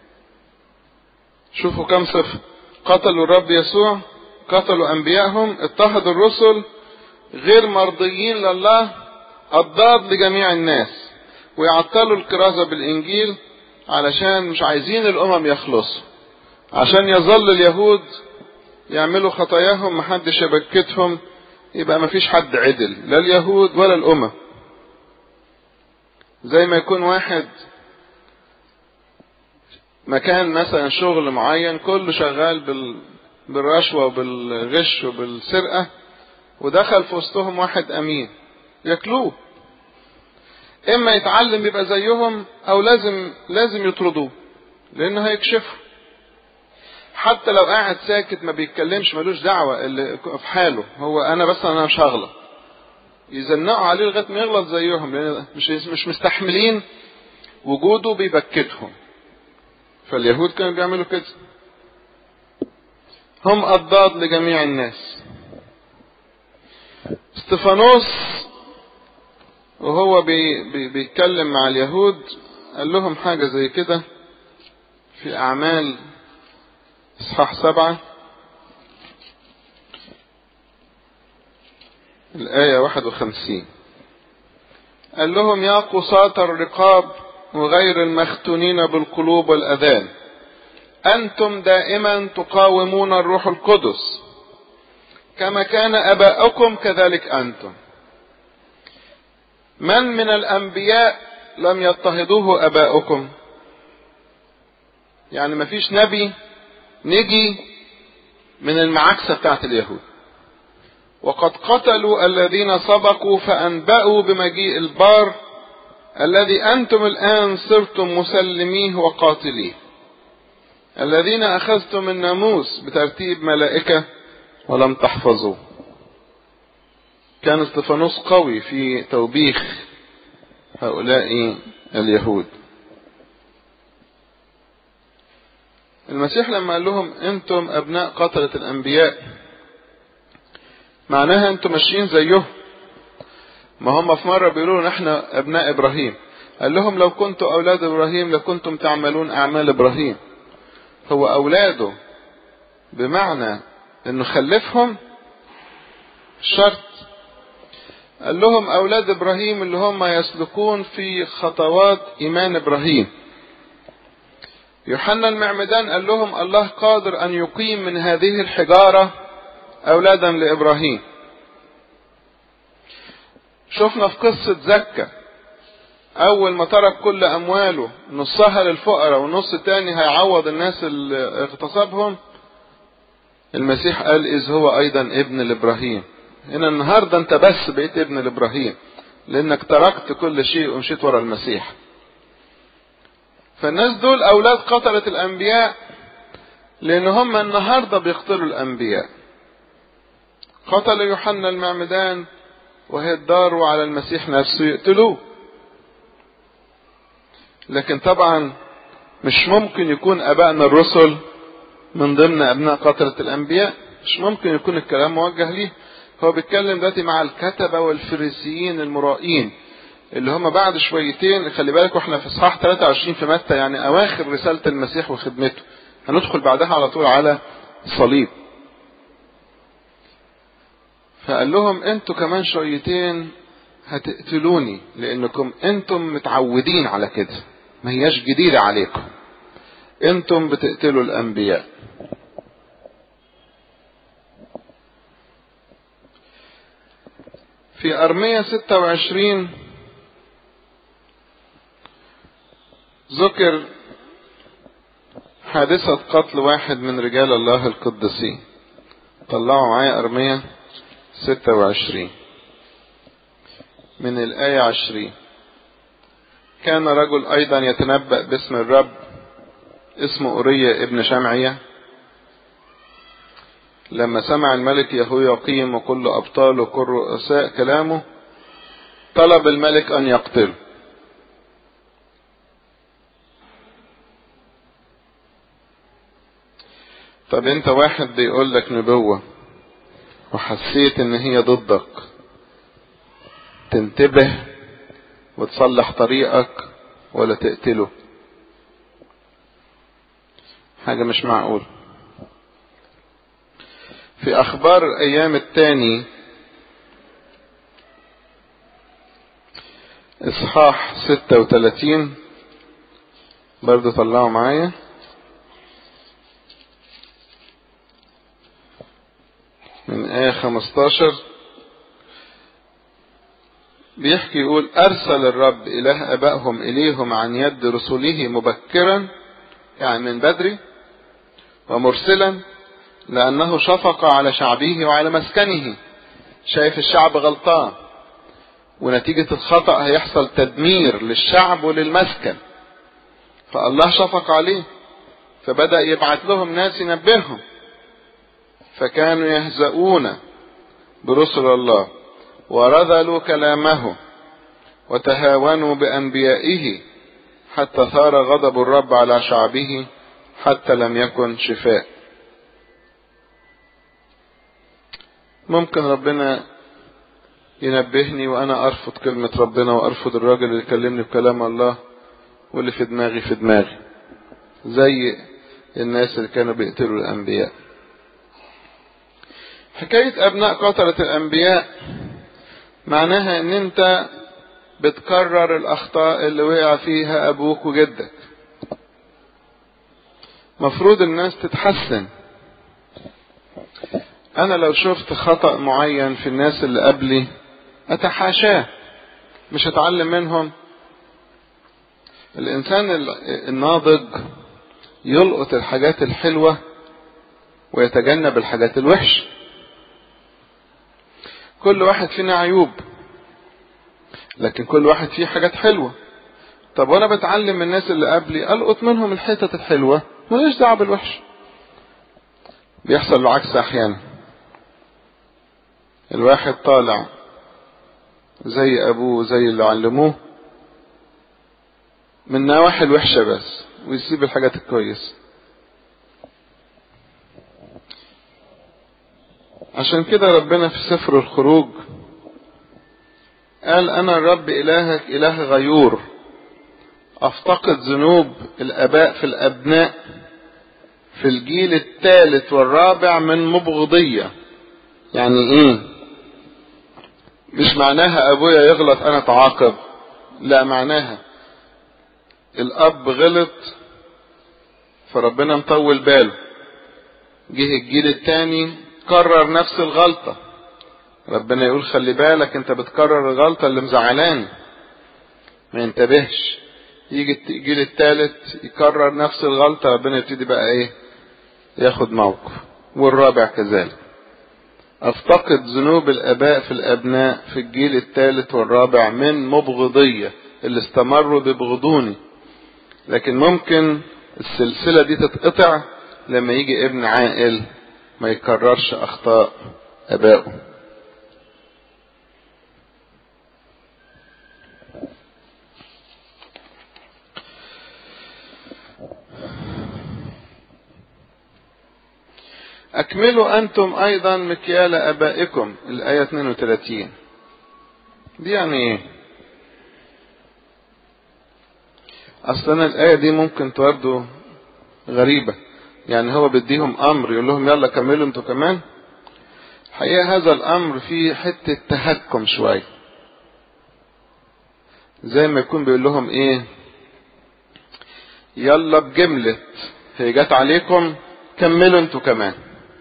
شوفوا كم صفة قتلوا الرب يسوع قتلوا أنبيائهم اضطهدوا الرسل غير مرضيين لله أضداد لجميع الناس ويعطلوا الكرازة بالإنجيل علشان مش عايزين الأمم يخلصوا عشان يظل اليهود يعملوا خطاياهم محدش يبكتهم يبقى مفيش حد عدل لا اليهود ولا الأمم زي ما يكون واحد مكان مثلا شغل معين كله شغال بال... بالرشوة وبالغش وبالسرقة ودخل في وسطهم واحد أمين ياكلوه إما يتعلم يبقى زيهم أو لازم لازم يطردوه لأنه هيكشفه حتى لو قاعد ساكت ما بيتكلمش ملوش دعوة اللي في حاله هو أنا بس أنا مش هغلط يزنقوا عليه لغاية ما يغلط زيهم لأن مش مش مستحملين وجوده بيبكتهم فاليهود كانوا بيعملوا كده هم أضداد لجميع الناس استفانوس وهو بي بي بيتكلم مع اليهود قال لهم حاجة زي كده في أعمال إصحاح سبعة الآية واحد وخمسين قال لهم يا قصاة الرقاب وغير المختونين بالقلوب والأذان أنتم دائما تقاومون الروح القدس كما كان أباؤكم كذلك أنتم من من الأنبياء لم يضطهدوه أباؤكم يعني ما فيش نبي نجي من المعاكسة بتاعت اليهود وقد قتلوا الذين سبقوا فأنبأوا بمجيء البار الذي أنتم الآن صرتم مسلميه وقاتليه الذين أخذتم الناموس بترتيب ملائكة ولم تحفظوه كان استفانوس قوي في توبيخ هؤلاء اليهود المسيح لما قال لهم انتم ابناء قتلة الانبياء معناها انتم ماشيين زيهم ما هم في مرة بيقولوا احنا ابناء ابراهيم قال لهم لو كنتم اولاد ابراهيم لكنتم تعملون اعمال ابراهيم هو اولاده بمعنى انه خلفهم شرط قال لهم اولاد ابراهيم اللي هم يسلكون في خطوات ايمان ابراهيم يوحنا المعمدان قال لهم الله قادر ان يقيم من هذه الحجاره اولادا لابراهيم شفنا في قصه زكا اول ما ترك كل امواله نصها للفقراء والنص التاني هيعوض الناس اللي اغتصبهم المسيح قال اذ هو ايضا ابن لابراهيم هنا النهارده انت بس بقيت ابن لابراهيم لانك تركت كل شيء ومشيت ورا المسيح فالناس دول اولاد قتلة الانبياء لان هم النهارده بيقتلوا الانبياء قتل يوحنا المعمدان وهيداروا على المسيح نفسه يقتلوه لكن طبعا مش ممكن يكون ابائنا الرسل من ضمن ابناء قتلة الانبياء مش ممكن يكون الكلام موجه ليه هو بيتكلم دلوقتي مع الكتبة والفريسيين المرائين اللي هم بعد شويتين خلي بالك واحنا في اصحاح 23 في متى يعني اواخر رسالة المسيح وخدمته هندخل بعدها على طول على الصليب فقال لهم انتوا كمان شويتين هتقتلوني لانكم انتم متعودين على كده ما هياش جديدة عليكم انتم بتقتلوا الانبياء في أرمية 26 ذكر حادثة قتل واحد من رجال الله القدسين طلعوا معايا أرمية 26 من الآية 20 كان رجل أيضا يتنبأ باسم الرب اسمه أورية ابن شمعية لما سمع الملك يهوياقيم وكل أبطال وكل رؤساء كلامه طلب الملك أن يقتله طب انت واحد بيقول لك نبوة وحسيت ان هي ضدك تنتبه وتصلح طريقك ولا تقتله حاجة مش معقول في اخبار الايام التاني اصحاح ستة وتلاتين برضو طلعوا معايا من آية 15 بيحكي يقول أرسل الرب إله أبائهم إليهم عن يد رسله مبكرا يعني من بدري ومرسلا لأنه شفق على شعبه وعلى مسكنه شايف الشعب غلطان ونتيجة الخطأ هيحصل تدمير للشعب وللمسكن فالله شفق عليه فبدأ يبعت لهم ناس ينبههم فكانوا يهزؤون برسل الله ورذلوا كلامه وتهاونوا بأنبيائه حتى ثار غضب الرب على شعبه حتى لم يكن شفاء ممكن ربنا ينبهني وانا ارفض كلمة ربنا وارفض الراجل اللي يكلمني بكلام الله واللي في دماغي في دماغي زي الناس اللي كانوا بيقتلوا الانبياء حكاية ابناء قتلة الانبياء معناها ان انت بتكرر الاخطاء اللي وقع فيها ابوك وجدك مفروض الناس تتحسن انا لو شفت خطأ معين في الناس اللي قبلي اتحاشاه مش هتعلم منهم الانسان الناضج يلقط الحاجات الحلوة ويتجنب الحاجات الوحشة كل واحد فينا عيوب لكن كل واحد فيه حاجات حلوة طب وانا بتعلم من الناس اللي قبلي القط منهم الحتت الحلوة ماليش دعوه بالوحش بيحصل العكس احيانا الواحد طالع زي ابوه زي اللي علموه من نواحي الوحشه بس ويسيب الحاجات الكويسه عشان كده ربنا في سفر الخروج قال انا الرب الهك اله غيور افتقد ذنوب الاباء في الابناء في الجيل الثالث والرابع من مبغضية يعني ايه مش معناها ابويا يغلط انا اتعاقب لا معناها الاب غلط فربنا مطول باله جه الجيل الثاني كرر نفس الغلطة ربنا يقول خلي بالك انت بتكرر الغلطة اللي مزعلاني ما ينتبهش يجي الجيل الثالث يكرر نفس الغلطة ربنا يبتدي بقى ايه ياخد موقف والرابع كذلك افتقد ذنوب الاباء في الابناء في الجيل الثالث والرابع من مبغضية اللي استمروا بيبغضوني لكن ممكن السلسلة دي تتقطع لما يجي ابن عاقل ما يكررش اخطاء ابائه أكملوا أنتم أيضا مكيال أبائكم الآية 32 دي يعني إيه؟ أصلا الآية دي ممكن تبدو غريبة يعني هو بديهم أمر يقول لهم يلا كملوا أنتوا كمان الحقيقة هذا الأمر فيه حتة تهكم شوية زي ما يكون بيقول لهم إيه يلا بجملة هي جت عليكم كملوا أنتوا كمان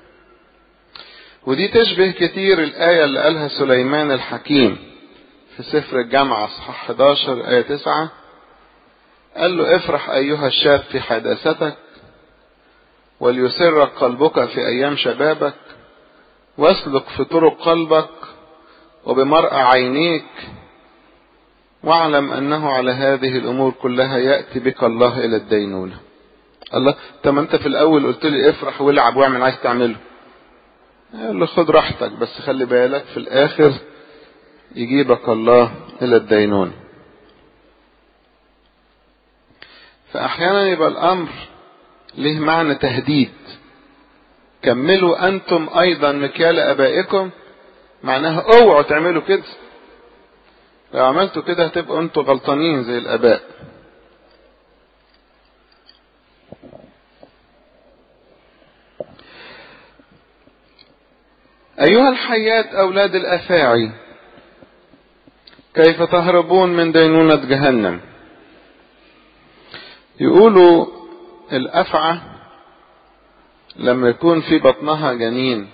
ودي تشبه كتير الآية اللي قالها سليمان الحكيم في سفر الجامعة اصحاح 11 آية 9 قال له افرح أيها الشاب في حداثتك وليسرك قلبك في أيام شبابك واسلك في طرق قلبك وبمرأى عينيك واعلم أنه على هذه الأمور كلها يأتي بك الله إلى الدينونة الله طب انت في الأول قلت لي افرح والعب واعمل عايز تعمله قال له خد راحتك بس خلي بالك في الاخر يجيبك الله الى الدينون فاحيانا يبقى الامر له معنى تهديد كملوا انتم ايضا مكيال ابائكم معناها اوعوا تعملوا كده لو عملتوا كده هتبقوا انتوا غلطانين زي الاباء أيها الحيات أولاد الأفاعي كيف تهربون من دينونة جهنم يقولوا الأفعى لما يكون في بطنها جنين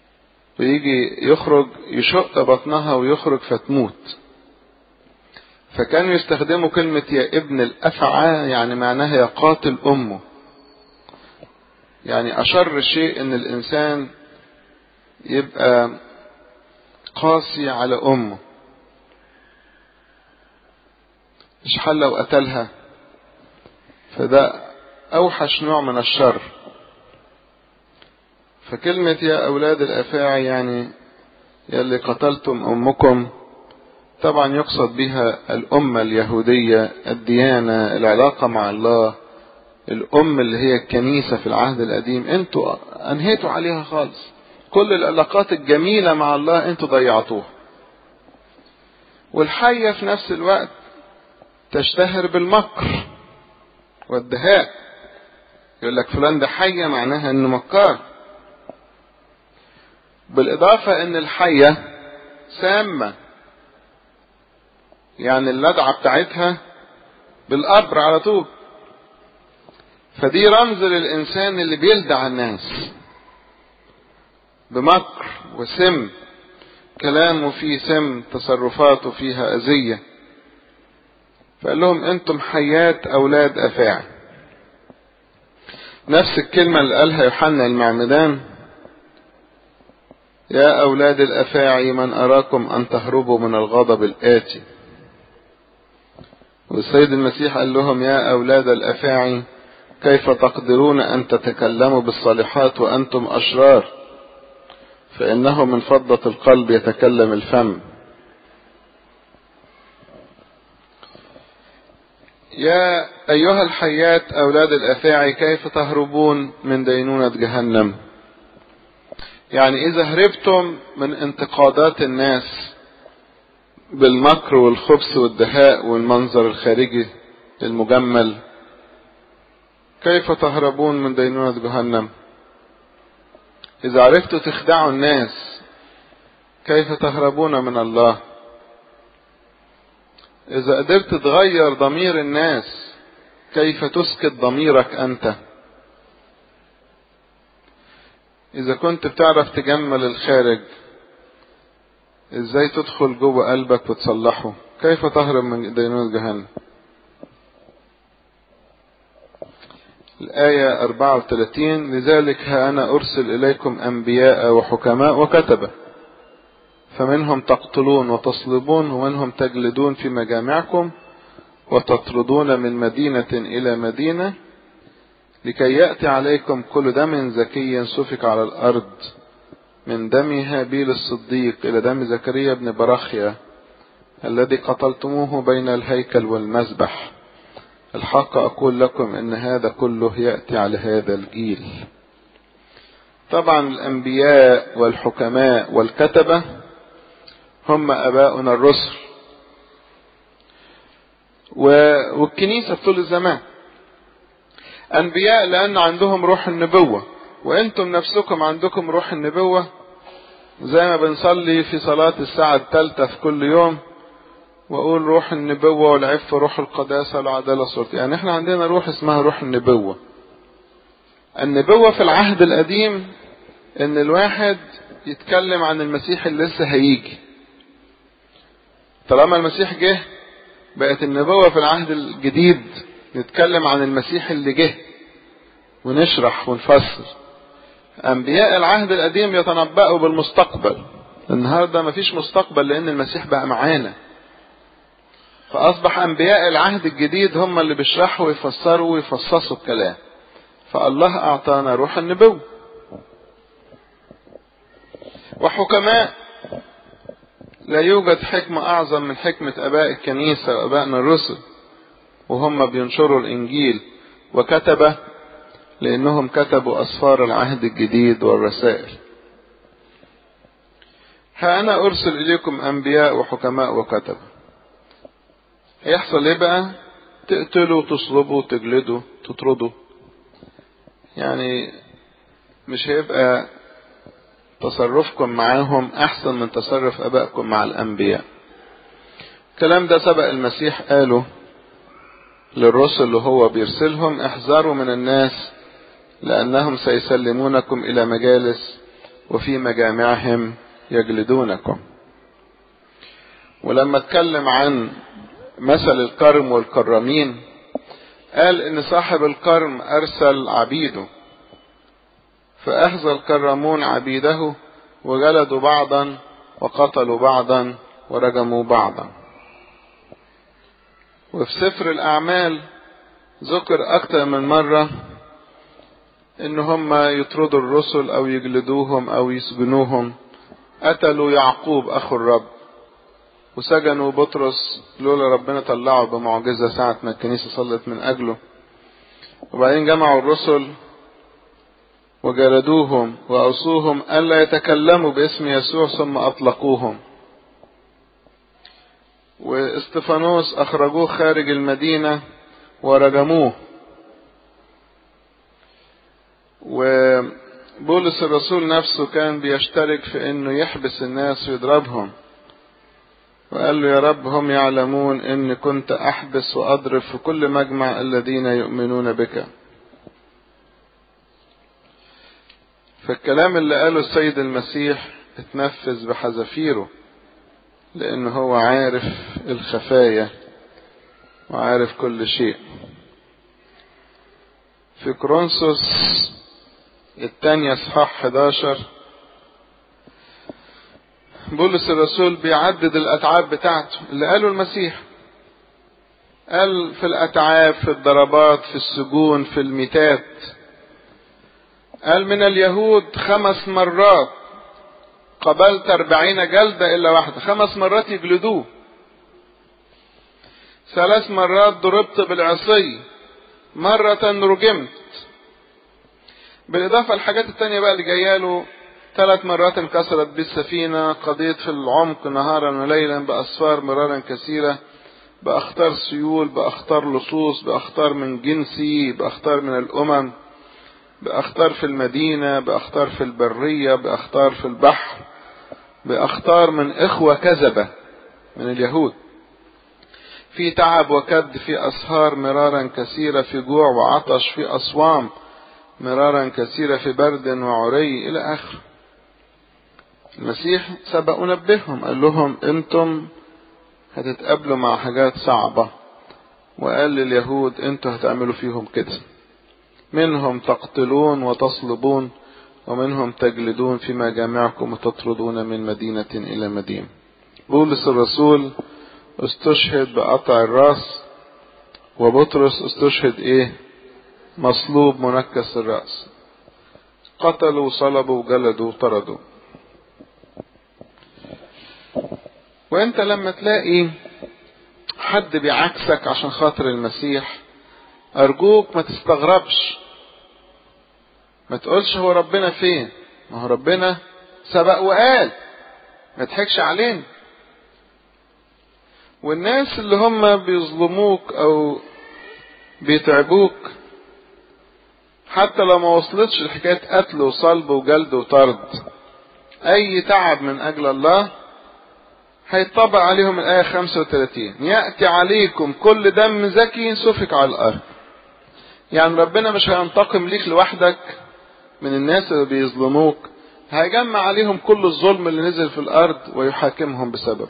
ويجي يخرج يشق بطنها ويخرج فتموت فكانوا يستخدموا كلمة يا ابن الأفعى يعني معناها يا قاتل أمه يعني أشر شيء إن الإنسان يبقى قاسي على أمه مش حل لو قتلها فده أوحش نوع من الشر فكلمة يا أولاد الأفاعي يعني يا اللي قتلتم أمكم طبعا يقصد بها الأمة اليهودية الديانة العلاقة مع الله الأم اللي هي الكنيسة في العهد القديم انتوا أنهيتوا عليها خالص كل العلاقات الجميلة مع الله انتوا ضيعتوها والحية في نفس الوقت تشتهر بالمكر والدهاء يقول لك فلان ده حية معناها انه مكار بالإضافة ان الحية سامة يعني اللدعة بتاعتها بالقبر على طول فدي رمز للإنسان اللي بيلدع الناس بمكر وسم كلامه فيه سم تصرفاته فيها أذية فقال لهم أنتم حيات أولاد أفاعي نفس الكلمة اللي قالها يوحنا المعمدان يا أولاد الأفاعي من أراكم أن تهربوا من الغضب الآتي والسيد المسيح قال لهم يا أولاد الأفاعي كيف تقدرون أن تتكلموا بالصالحات وأنتم أشرار فإنه من فضة القلب يتكلم الفم يا أيها الحيات أولاد الأفاعي كيف تهربون من دينونة جهنم يعني إذا هربتم من انتقادات الناس بالمكر والخبث والدهاء والمنظر الخارجي المجمل كيف تهربون من دينونة جهنم إذا عرفتوا تخدعوا الناس كيف تهربون من الله إذا قدرت تغير ضمير الناس كيف تسكت ضميرك أنت إذا كنت بتعرف تجمل الخارج إزاي تدخل جوه قلبك وتصلحه كيف تهرب من دينونة جهنم الآية 34 لذلك ها أنا أرسل إليكم أنبياء وحكماء وكتبة فمنهم تقتلون وتصلبون ومنهم تجلدون في مجامعكم وتطردون من مدينة إلى مدينة لكي يأتي عليكم كل دم زكي سفك على الأرض من دم هابيل الصديق إلى دم زكريا بن برخيا الذي قتلتموه بين الهيكل والمذبح الحق أقول لكم إن هذا كله يأتي على هذا الجيل طبعا الأنبياء والحكماء والكتبة هم أباؤنا الرسل والكنيسة طول الزمان أنبياء لأن عندهم روح النبوة وأنتم نفسكم عندكم روح النبوة زي ما بنصلي في صلاة الساعة الثالثة في كل يوم وأقول روح النبوة والعفة روح القداسة والعدالة الصورتية يعني احنا عندنا روح اسمها روح النبوة النبوة في العهد القديم ان الواحد يتكلم عن المسيح اللي لسه هيجي طالما المسيح جه بقت النبوة في العهد الجديد نتكلم عن المسيح اللي جه ونشرح ونفسر أنبياء العهد القديم يتنبأوا بالمستقبل النهارده مفيش مستقبل لأن المسيح بقى معانا فأصبح أنبياء العهد الجديد هم اللي بيشرحوا ويفسروا ويفصصوا الكلام فالله أعطانا روح النبوة وحكماء لا يوجد حكمة أعظم من حكمة أباء الكنيسة وأبائنا الرسل وهم بينشروا الإنجيل وكتبة لأنهم كتبوا أسفار العهد الجديد والرسائل ها أنا أرسل إليكم أنبياء وحكماء وكتبة هيحصل إيه بقى؟ تقتلوا تصلبوا تجلدوا تطردوا يعني مش هيبقى تصرفكم معاهم أحسن من تصرف أبائكم مع الأنبياء الكلام ده سبق المسيح قاله للرسل اللي هو بيرسلهم احذروا من الناس لأنهم سيسلمونكم إلى مجالس وفي مجامعهم يجلدونكم ولما اتكلم عن مثل الكرم والكرامين قال ان صاحب الكرم ارسل عبيده فاخذ الكرمون عبيده وجلدوا بعضا وقتلوا بعضا ورجموا بعضا وفي سفر الاعمال ذكر اكتر من مرة ان هم يطردوا الرسل او يجلدوهم او يسجنوهم قتلوا يعقوب اخو الرب وسجنوا بطرس لولا ربنا طلعه بمعجزة ساعة ما الكنيسة صلت من أجله وبعدين جمعوا الرسل وجلدوهم وأوصوهم ألا يتكلموا باسم يسوع ثم أطلقوهم واستفانوس أخرجوه خارج المدينة ورجموه وبولس الرسول نفسه كان بيشترك في انه يحبس الناس ويضربهم وقال له يا رب هم يعلمون اني كنت احبس واضرب في كل مجمع الذين يؤمنون بك فالكلام اللي قاله السيد المسيح اتنفذ بحذافيره لان هو عارف الخفايا وعارف كل شيء في كرونسوس الثانية اصحاح 11 بولس الرسول بيعدد الاتعاب بتاعته اللي قاله المسيح قال في الاتعاب في الضربات في السجون في الميتات قال من اليهود خمس مرات قبلت أربعين جلدة إلا واحدة خمس مرات يجلدوه ثلاث مرات ضربت بالعصي مرة رجمت بالإضافة للحاجات التانية بقى اللي جاياله ثلاث مرات انكسرت بي السفينة قضيت في العمق نهارا وليلا بأسفار مرارا كثيرة بأخطار سيول بأخطار لصوص بأخطار من جنسي بأخطار من الأمم بأخطار في المدينة بأخطار في البرية بأخطار في البحر بأخطار من إخوة كذبة من اليهود في تعب وكد في أسهار مرارا كثيرة في جوع وعطش في أصوام مرارا كثيرة في برد وعري إلى آخره المسيح سبق ونبههم قال لهم انتم هتتقابلوا مع حاجات صعبة وقال لليهود انتوا هتعملوا فيهم كده منهم تقتلون وتصلبون ومنهم تجلدون في مجامعكم وتطردون من مدينة إلى مدينة بولس الرسول استشهد بقطع الراس وبطرس استشهد ايه مصلوب منكس الرأس قتلوا وصلبوا وجلدوا وطردوا وانت لما تلاقي حد بيعكسك عشان خاطر المسيح ارجوك ما تستغربش ما تقولش هو ربنا فين ما هو ربنا سبق وقال ما تضحكش علينا والناس اللي هم بيظلموك او بيتعبوك حتى لو ما وصلتش لحكاية قتل وصلب وجلد وطرد اي تعب من اجل الله هيطبق عليهم الآية 35 يأتي عليكم كل دم زكي سفك على الأرض يعني ربنا مش هينتقم ليك لوحدك من الناس اللي بيظلموك هيجمع عليهم كل الظلم اللي نزل في الأرض ويحاكمهم بسببه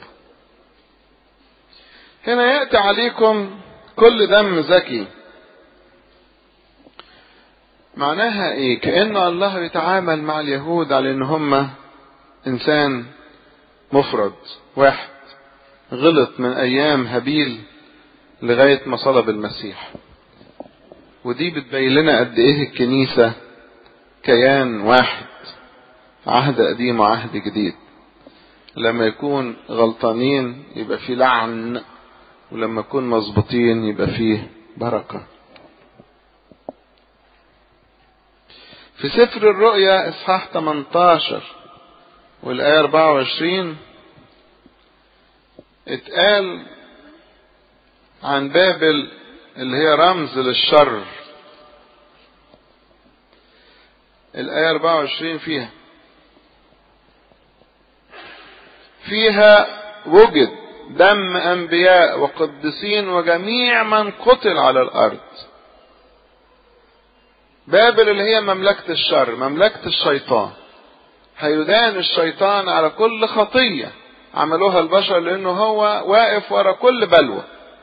هنا يأتي عليكم كل دم زكي معناها ايه كأن الله يتعامل مع اليهود على ان هم انسان مفرد واحد غلط من ايام هابيل لغاية ما صلب المسيح ودي بتبين لنا قد ايه الكنيسة كيان واحد عهد قديم وعهد جديد لما يكون غلطانين يبقى فيه لعن ولما يكون مظبوطين يبقى فيه بركة في سفر الرؤيا اصحاح 18 والآية 24 اتقال عن بابل اللي هي رمز للشر الآية 24 فيها فيها وجد دم أنبياء وقدسين وجميع من قتل على الأرض بابل اللي هي مملكة الشر مملكة الشيطان هيدان الشيطان على كل خطية عملوها البشر لأنه هو واقف ورا كل بلوى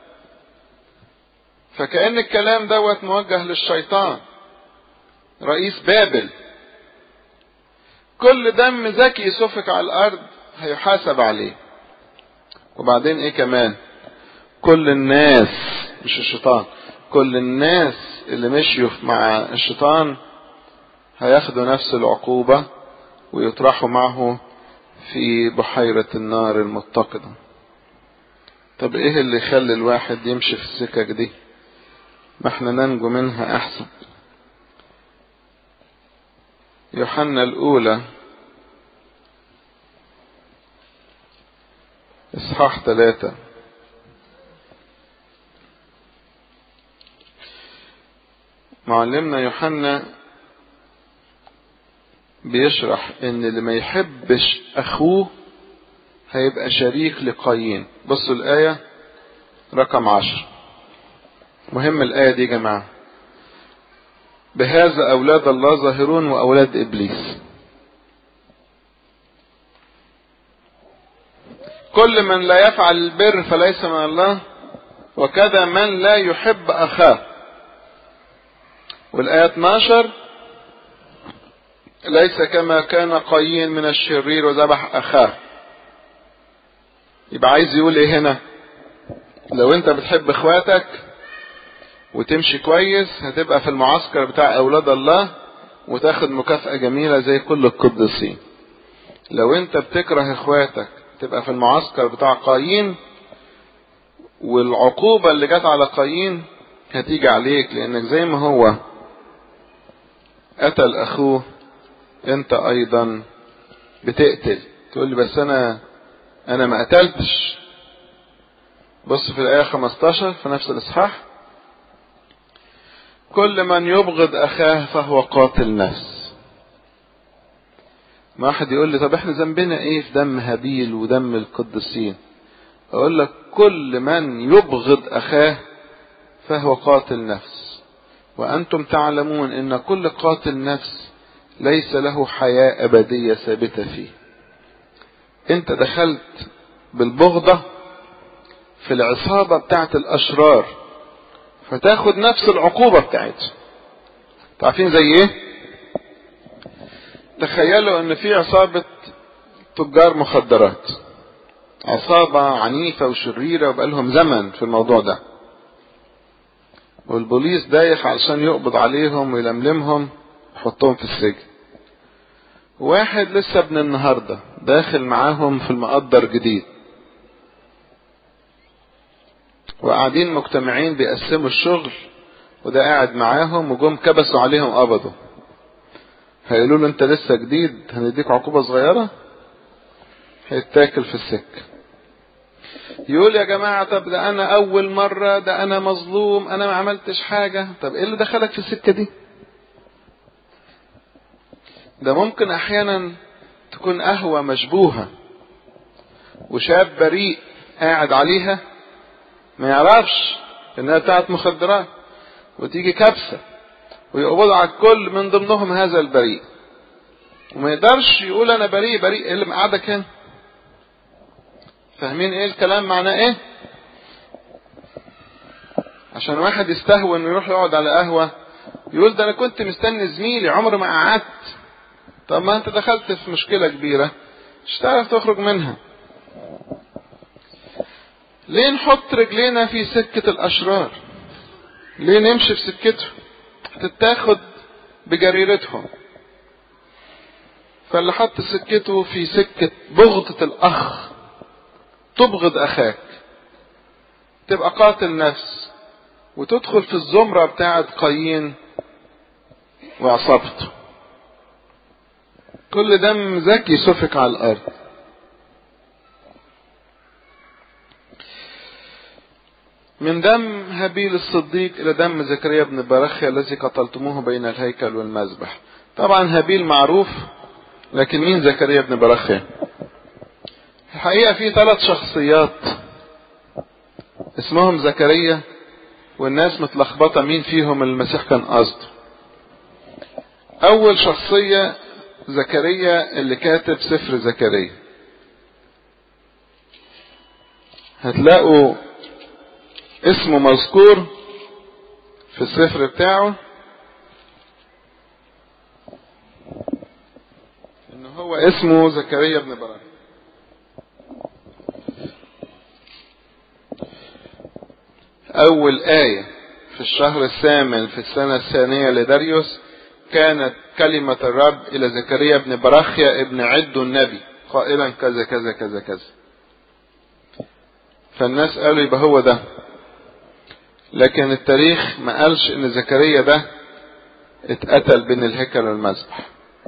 فكأن الكلام دوت موجه للشيطان رئيس بابل كل دم ذكي سفك على الارض هيحاسب عليه وبعدين ايه كمان كل الناس مش الشيطان كل الناس اللي مشيوا مع الشيطان هياخدوا نفس العقوبة ويطرحوا معه في بحيرة النار المتقدة طب ايه اللي يخلي الواحد يمشي في السكك دي ما احنا ننجو منها احسن يوحنا الاولى اصحاح ثلاثة معلمنا يوحنا بيشرح ان اللي ما يحبش اخوه هيبقى شريك لقايين بصوا الآية رقم عشر مهم الآية دي يا جماعة بهذا أولاد الله ظاهرون وأولاد إبليس كل من لا يفعل البر فليس من الله وكذا من لا يحب أخاه والآية 12 ليس كما كان قايين من الشرير وذبح أخاه يبقى عايز يقول ايه هنا لو انت بتحب اخواتك وتمشي كويس هتبقى في المعسكر بتاع اولاد الله وتاخد مكافأة جميلة زي كل القديسين لو انت بتكره اخواتك تبقى في المعسكر بتاع قايين والعقوبة اللي جت على قايين هتيجي عليك لانك زي ما هو قتل اخوه انت ايضا بتقتل تقول لي بس انا انا ما قتلتش بص في الايه 15 في نفس الاصحاح كل من يبغض اخاه فهو قاتل نفس ما واحد يقول لي طب احنا ذنبنا ايه في دم هابيل ودم القديسين اقول لك كل من يبغض اخاه فهو قاتل نفس وانتم تعلمون ان كل قاتل نفس ليس له حياه ابديه ثابته فيه انت دخلت بالبغضة في العصابة بتاعت الأشرار فتاخد نفس العقوبة بتاعتها عارفين زي ايه تخيلوا ان في عصابة تجار مخدرات عصابة عنيفة وشريرة وبقالهم زمن في الموضوع ده والبوليس دايخ علشان يقبض عليهم ويلملمهم يحطهم في السجن واحد لسه ابن النهارده داخل معاهم في المقدر جديد وقاعدين مجتمعين بيقسموا الشغل وده قاعد معاهم وجم كبسوا عليهم قبضوا هيقولوا له انت لسه جديد هنديك عقوبة صغيرة هيتاكل في السكة يقول يا جماعة طب ده انا اول مرة ده انا مظلوم انا ما عملتش حاجة طب ايه اللي دخلك في السكة دي ده ممكن احيانا تكون قهوة مشبوهة وشاب بريء قاعد عليها ما يعرفش انها بتاعت مخدرات وتيجي كبسة ويقبضوا على الكل من ضمنهم هذا البريء وما يقدرش يقول انا بريء بريء ايه اللي مقعدك هنا فاهمين ايه الكلام معناه ايه عشان واحد يستهون ويروح يقعد على قهوة يقول ده انا كنت مستني زميلي عمري ما قعدت طب ما انت دخلت في مشكلة كبيرة مش تعرف تخرج منها ليه نحط رجلينا في سكة الأشرار ليه نمشي في سكتهم هتتاخد بجريرتهم فاللي حط سكته في سكة بغضة الأخ تبغض أخاك تبقى قاتل نفس وتدخل في الزمرة بتاعة قايين وعصابته كل دم ذكي سفك على الأرض من دم هابيل الصديق إلى دم زكريا بن برخيا الذي قتلتموه بين الهيكل والمذبح طبعا هابيل معروف لكن مين زكريا بن برخيا الحقيقة في ثلاث شخصيات اسمهم زكريا والناس متلخبطة مين فيهم المسيح كان قصده أول شخصية زكريا اللي كاتب سفر زكريا هتلاقوا اسمه مذكور في السفر بتاعه ان هو اسمه زكريا بن براك اول آية في الشهر الثامن في السنة الثانية لداريوس كانت كلمة الرب إلى زكريا بن براخيا ابن عدو النبي قائلا كذا كذا كذا كذا فالناس قالوا يبقى هو ده لكن التاريخ ما قالش ان زكريا ده اتقتل بين الهيكل والمذبح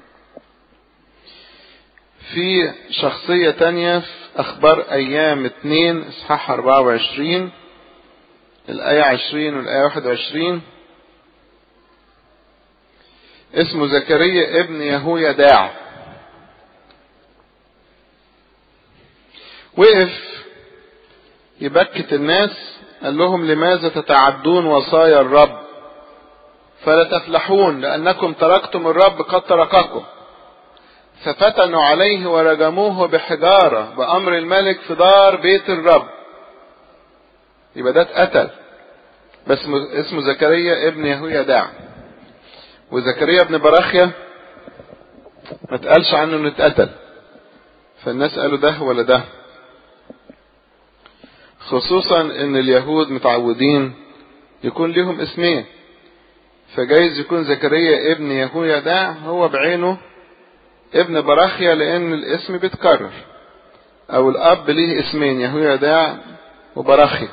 في شخصية تانية في اخبار ايام اتنين اصحاح 24 الاية 20 والاية 21 اسمه زكريا ابن يهويا داع وقف يبكت الناس قال لهم لماذا تتعدون وصايا الرب فلا تفلحون لأنكم تركتم الرب قد ترككم ففتنوا عليه ورجموه بحجارة بأمر الملك في دار بيت الرب يبقى ده اتقتل بس اسمه زكريا ابن يهويا داع وزكريا ابن براخيا ما اتقالش عنه انه اتقتل فالناس قالوا ده ولا ده خصوصا ان اليهود متعودين يكون لهم اسمين فجايز يكون زكريا ابن يهويا ده هو بعينه ابن براخيا لان الاسم بيتكرر او الاب ليه اسمين يهويا داع وبراخيا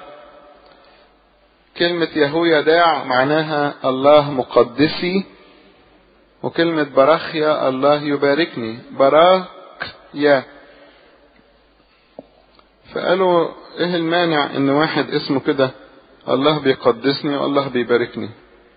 كلمة يهويا داع معناها الله مقدسي وكلمة براخيا الله يباركني براك يا فقالوا ايه المانع ان واحد اسمه كده الله بيقدسني والله بيباركني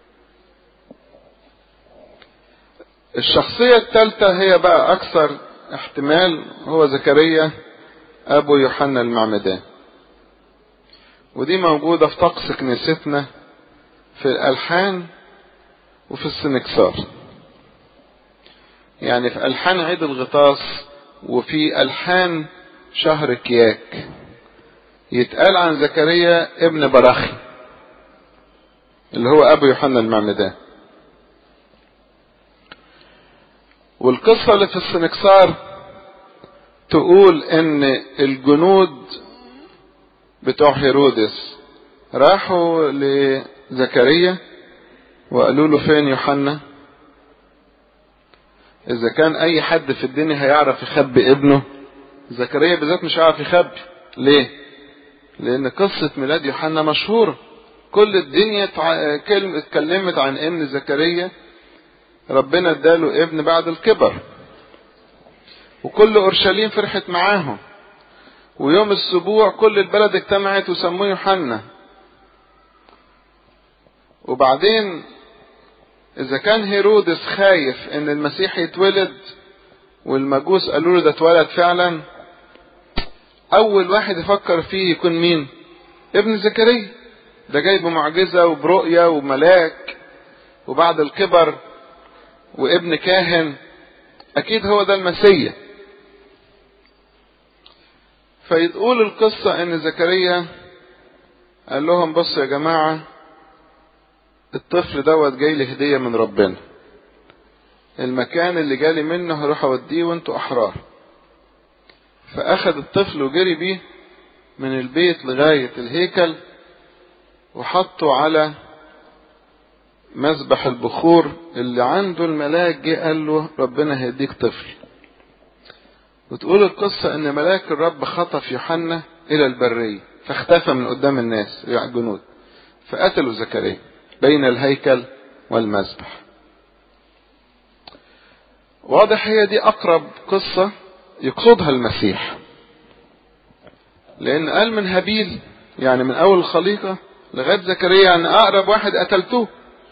الشخصية الثالثة هي بقى اكثر احتمال هو زكريا ابو يوحنا المعمدان ودي موجودة في طقس كنيستنا في الالحان وفي السنكسار يعني في الحان عيد الغطاس وفي الحان شهر كياك يتقال عن زكريا ابن براخي اللي هو ابو يوحنا المعمدان والقصة اللي في السنكسار تقول ان الجنود بتوع هيرودس راحوا لزكريا وقالوا له فين يوحنا اذا كان اي حد في الدنيا هيعرف يخبي ابنه زكريا بالذات مش هيعرف يخبي ليه لان قصة ميلاد يوحنا مشهورة كل الدنيا اتكلمت عن ان زكريا ربنا اداله ابن بعد الكبر وكل اورشليم فرحت معاهم ويوم السبوع كل البلد اجتمعت وسموه يوحنا وبعدين اذا كان هيرودس خايف ان المسيح يتولد والمجوس قالوا له ده اتولد فعلا اول واحد يفكر فيه يكون مين ابن زكريا ده جاي بمعجزة وبرؤية وملاك وبعد الكبر وابن كاهن اكيد هو ده المسيح فيتقول القصة ان زكريا قال لهم بصوا يا جماعة الطفل دوت جاي لي هدية من ربنا المكان اللي جالي منه هروح اوديه وانتوا احرار فاخد الطفل وجري بيه من البيت لغاية الهيكل وحطه على مذبح البخور اللي عنده الملاك جه قال له ربنا هيديك طفل وتقول القصة ان ملاك الرب خطف يوحنا الى البرية فاختفى من قدام الناس الجنود فقتلوا زكريا بين الهيكل والمذبح واضح هي دي اقرب قصة يقصدها المسيح لان قال من هابيل يعني من اول الخليقة لغاية زكريا يعني اقرب واحد قتلتوه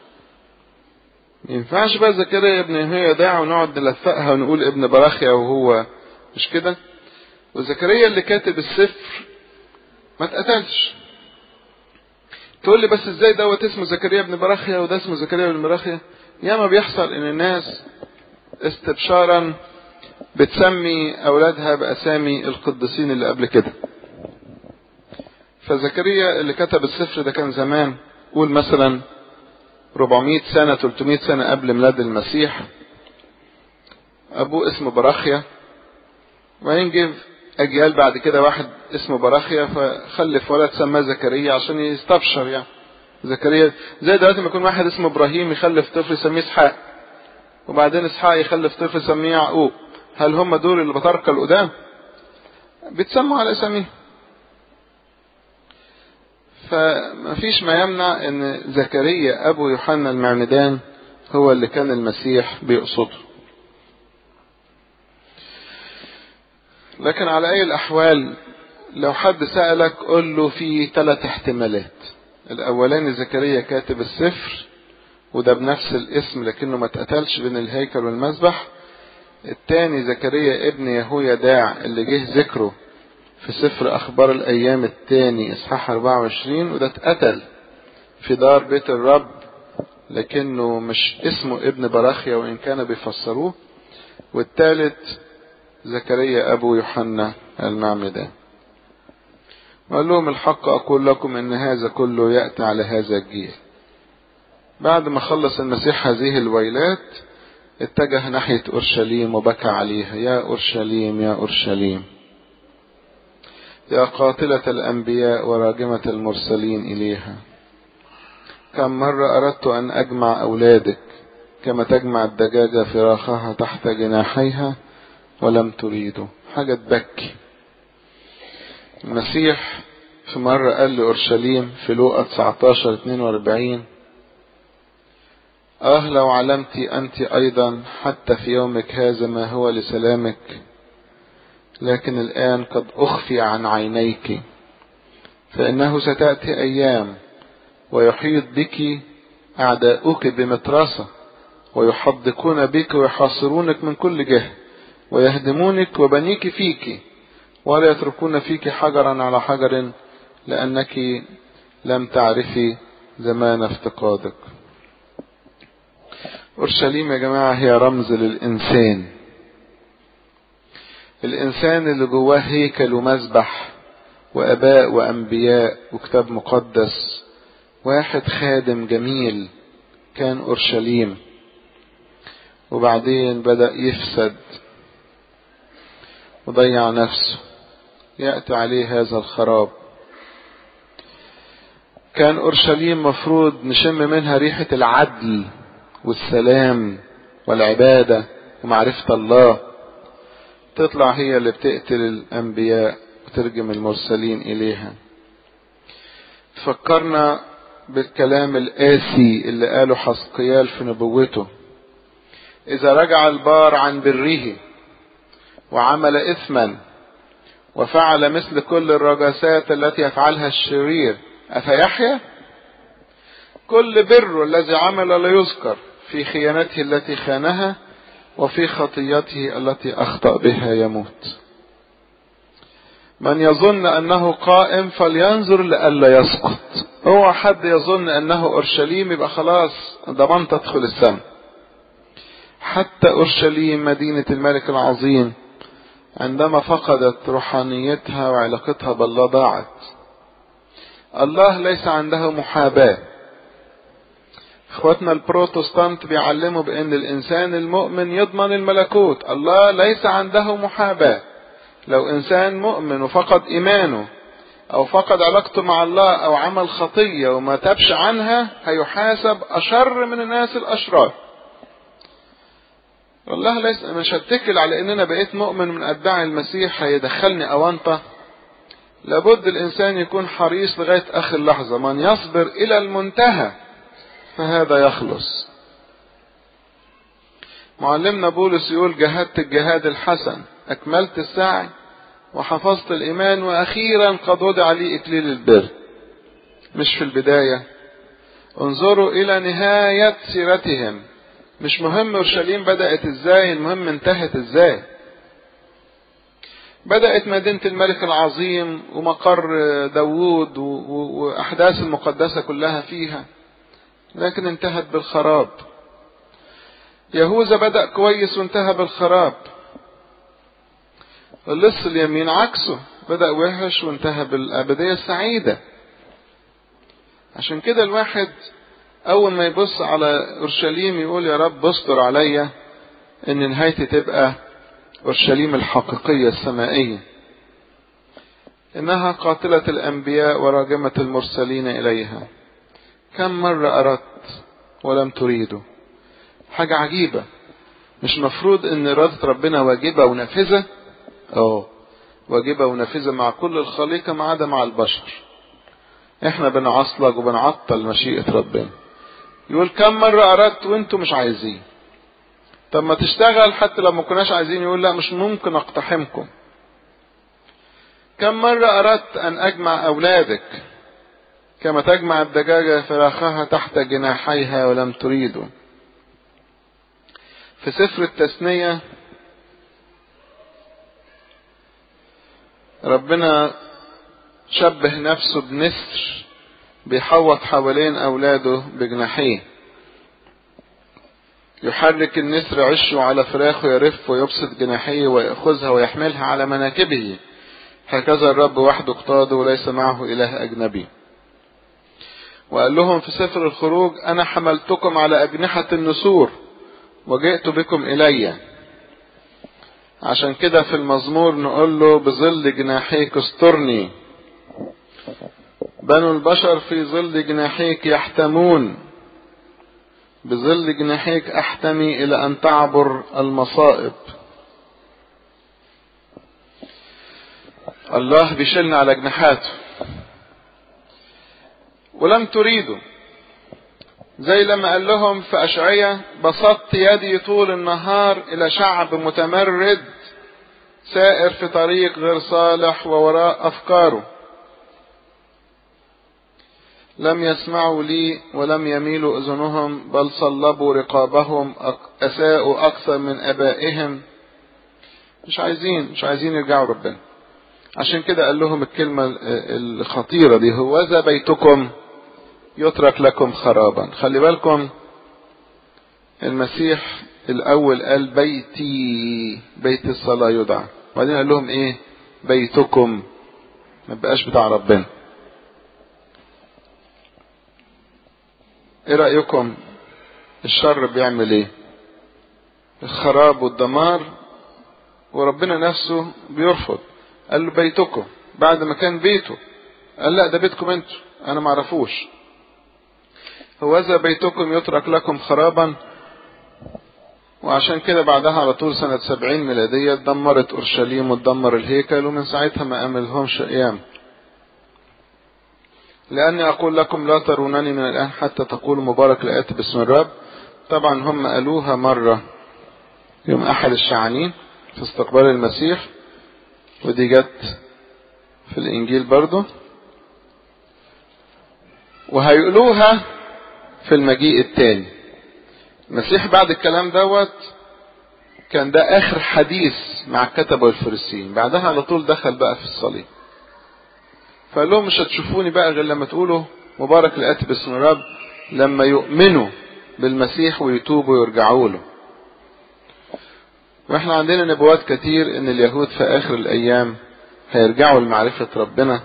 ما ينفعش بقى زكريا ابن هي داع ونقعد نلفقها ونقول ابن براخيا وهو مش كده وزكريا اللي كاتب السفر ما اتقتلش تقول لي بس ازاي دوت اسمه زكريا ابن براخيا وده اسمه زكريا ابن براخيا ياما بيحصل ان الناس استبشارا بتسمي اولادها باسامي القديسين اللي قبل كده فزكريا اللي كتب السفر ده كان زمان قول مثلا 400 سنة 300 سنة قبل ميلاد المسيح أبوه اسمه براخيا وبعدين جه أجيال بعد كده واحد اسمه براخيا فخلف ولد سماه زكريا عشان يستبشر يعني زكريا زي دلوقتي ما يكون واحد اسمه إبراهيم يخلف طفل يسميه إسحاق وبعدين إسحاق يخلف طفل يسميه يعقوب هل هم دول اللي بطرق القدام؟ بيتسموا على أساميهم فما فيش ما يمنع ان زكريا ابو يوحنا المعمدان هو اللي كان المسيح بيقصده لكن على اي الاحوال لو حد سألك قل له في ثلاث احتمالات الاولاني زكريا كاتب السفر وده بنفس الاسم لكنه ما اتقتلش بين الهيكل والمذبح التاني زكريا ابن يهويا داع اللي جه ذكره في سفر أخبار الأيام الثاني إصحاح 24 وده اتقتل في دار بيت الرب لكنه مش اسمه ابن براخيا وإن كان بيفسروه والثالث زكريا أبو يوحنا المعمدان وقال لهم الحق أقول لكم إن هذا كله يأتي على هذا الجيل بعد ما خلص المسيح هذه الويلات اتجه ناحية أورشليم وبكى عليها يا أورشليم يا أورشليم يا قاتلة الأنبياء وراجمة المرسلين إليها كم مرة أردت أن أجمع أولادك كما تجمع الدجاجة فراخها تحت جناحيها ولم تريدوا حاجة تبكي المسيح في مرة قال لأورشليم في لوقا 19 42 آه لو علمت أنت أيضا حتى في يومك هذا ما هو لسلامك لكن الآن قد أخفي عن عينيك فإنه ستأتي أيام ويحيط بك أعداؤك بمترسة ويحدقون بك ويحاصرونك من كل جهة ويهدمونك وبنيك فيك ولا يتركون فيك حجرا على حجر لأنك لم تعرفي زمان افتقادك أورشليم يا جماعة هي رمز للإنسان الإنسان اللي جواه هيكل ومذبح وآباء وأنبياء وكتاب مقدس واحد خادم جميل كان أورشليم وبعدين بدأ يفسد وضيع نفسه يأتي عليه هذا الخراب كان أورشليم مفروض نشم منها ريحة العدل والسلام والعبادة ومعرفة الله تطلع هي اللي بتقتل الأنبياء وترجم المرسلين إليها فكرنا بالكلام القاسي اللي قاله حسقيال في نبوته إذا رجع البار عن بره وعمل إثما وفعل مثل كل الرجاسات التي يفعلها الشرير أفيحيا؟ كل بر الذي عمل لا يذكر في خيانته التي خانها وفي خطيته التي أخطأ بها يموت من يظن أنه قائم فلينظر لئلا يسقط هو حد يظن أنه أورشليم يبقى خلاص ضمنت تدخل السماء حتى أورشليم مدينة الملك العظيم عندما فقدت روحانيتها وعلاقتها بالله ضاعت الله ليس عنده محاباه اخواتنا البروتستانت بيعلموا بان الانسان المؤمن يضمن الملكوت الله ليس عنده محاباة لو انسان مؤمن وفقد ايمانه او فقد علاقته مع الله او عمل خطية وما تبش عنها هيحاسب اشر من الناس الاشرار والله ليس مش هتكل على ان انا بقيت مؤمن من اتباع المسيح هيدخلني اونطة لابد الانسان يكون حريص لغاية اخر لحظة من يصبر الى المنتهى فهذا يخلص معلمنا بولس يقول جهدت الجهاد الحسن أكملت السعي وحفظت الإيمان وأخيرا قد وضع لي إكليل البر مش في البداية انظروا إلى نهاية سيرتهم مش مهم أورشليم بدأت إزاي المهم انتهت إزاي بدأت مدينة الملك العظيم ومقر داوود وأحداث المقدسة كلها فيها لكن انتهت بالخراب يهوذا بدأ كويس وانتهى بالخراب اللص اليمين عكسه بدأ وحش وانتهى بالأبدية السعيدة عشان كده الواحد اول ما يبص على اورشليم يقول يا رب استر عليا ان نهايتي تبقى اورشليم الحقيقيه السمائيه انها قاتله الانبياء وراجمه المرسلين اليها كم مره اردت ولم تريدوا حاجه عجيبه مش مفروض ان اراده ربنا واجبه ونافذه اه واجبه ونافذه مع كل الخليقه ما عدا مع البشر احنا بنعصلج وبنعطل مشيئه ربنا يقول كم مرة أردت وانتم مش عايزين طب ما تشتغل حتى لو ما كناش عايزين يقول لا مش ممكن اقتحمكم كم مرة أردت أن أجمع أولادك كما تجمع الدجاجة فراخها تحت جناحيها ولم تريدوا في سفر التثنية ربنا شبه نفسه بنسر بيحوط حوالين أولاده بجناحيه يحرك النسر عشه على فراخه يرف ويبسط جناحيه ويأخذها ويحملها على مناكبه هكذا الرب وحده اقتاده وليس معه إله أجنبي وقال لهم في سفر الخروج أنا حملتكم على أجنحة النسور وجئت بكم إلي عشان كده في المزمور نقول له بظل جناحيك استرني بنو البشر في ظل جناحيك يحتمون بظل جناحيك احتمي الى ان تعبر المصائب الله بيشيلنا على جناحاته ولم تريدوا زي لما قال لهم في أشعية بسطت يدي طول النهار إلى شعب متمرد سائر في طريق غير صالح ووراء أفكاره لم يسمعوا لي ولم يميلوا اذنهم بل صلبوا رقابهم اساءوا اكثر من ابائهم مش عايزين مش عايزين يرجعوا ربنا عشان كده قال لهم الكلمة الخطيرة دي هوذا بيتكم يترك لكم خرابا خلي بالكم المسيح الاول قال بيتي بيت الصلاة يدعى وبعدين قال لهم ايه بيتكم ما بقاش بتاع ربنا ايه رأيكم الشر بيعمل ايه الخراب والدمار وربنا نفسه بيرفض قال له بيتكم بعد ما كان بيته قال لا ده بيتكم انتوا انا معرفوش هوذا بيتكم يترك لكم خرابا وعشان كده بعدها على طول سنة سبعين ميلادية دمرت أورشليم وتدمر الهيكل ومن ساعتها ما أملهمش أيام لأني أقول لكم لا ترونني من الآن حتى تقولوا مبارك لآتي باسم الرب طبعا هم قالوها مرة يوم أحد الشعانين في استقبال المسيح ودي جت في الإنجيل برضو وهيقولوها في المجيء التاني المسيح بعد الكلام دوت كان ده آخر حديث مع الكتبة والفريسيين بعدها على طول دخل بقى في الصليب فقال لهم مش هتشوفوني بقى غير لما تقولوا مبارك الآتي باسم الرب لما يؤمنوا بالمسيح ويتوبوا ويرجعوا له واحنا عندنا نبوات كتير ان اليهود في اخر الايام هيرجعوا لمعرفة ربنا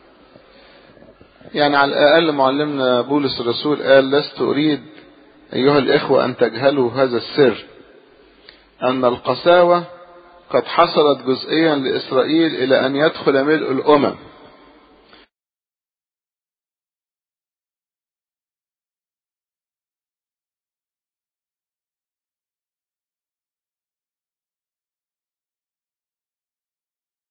يعني على الاقل معلمنا بولس الرسول قال لست اريد ايها الاخوة ان تجهلوا هذا السر ان القساوة قد حصلت جزئيا لاسرائيل الى ان يدخل ملء الامم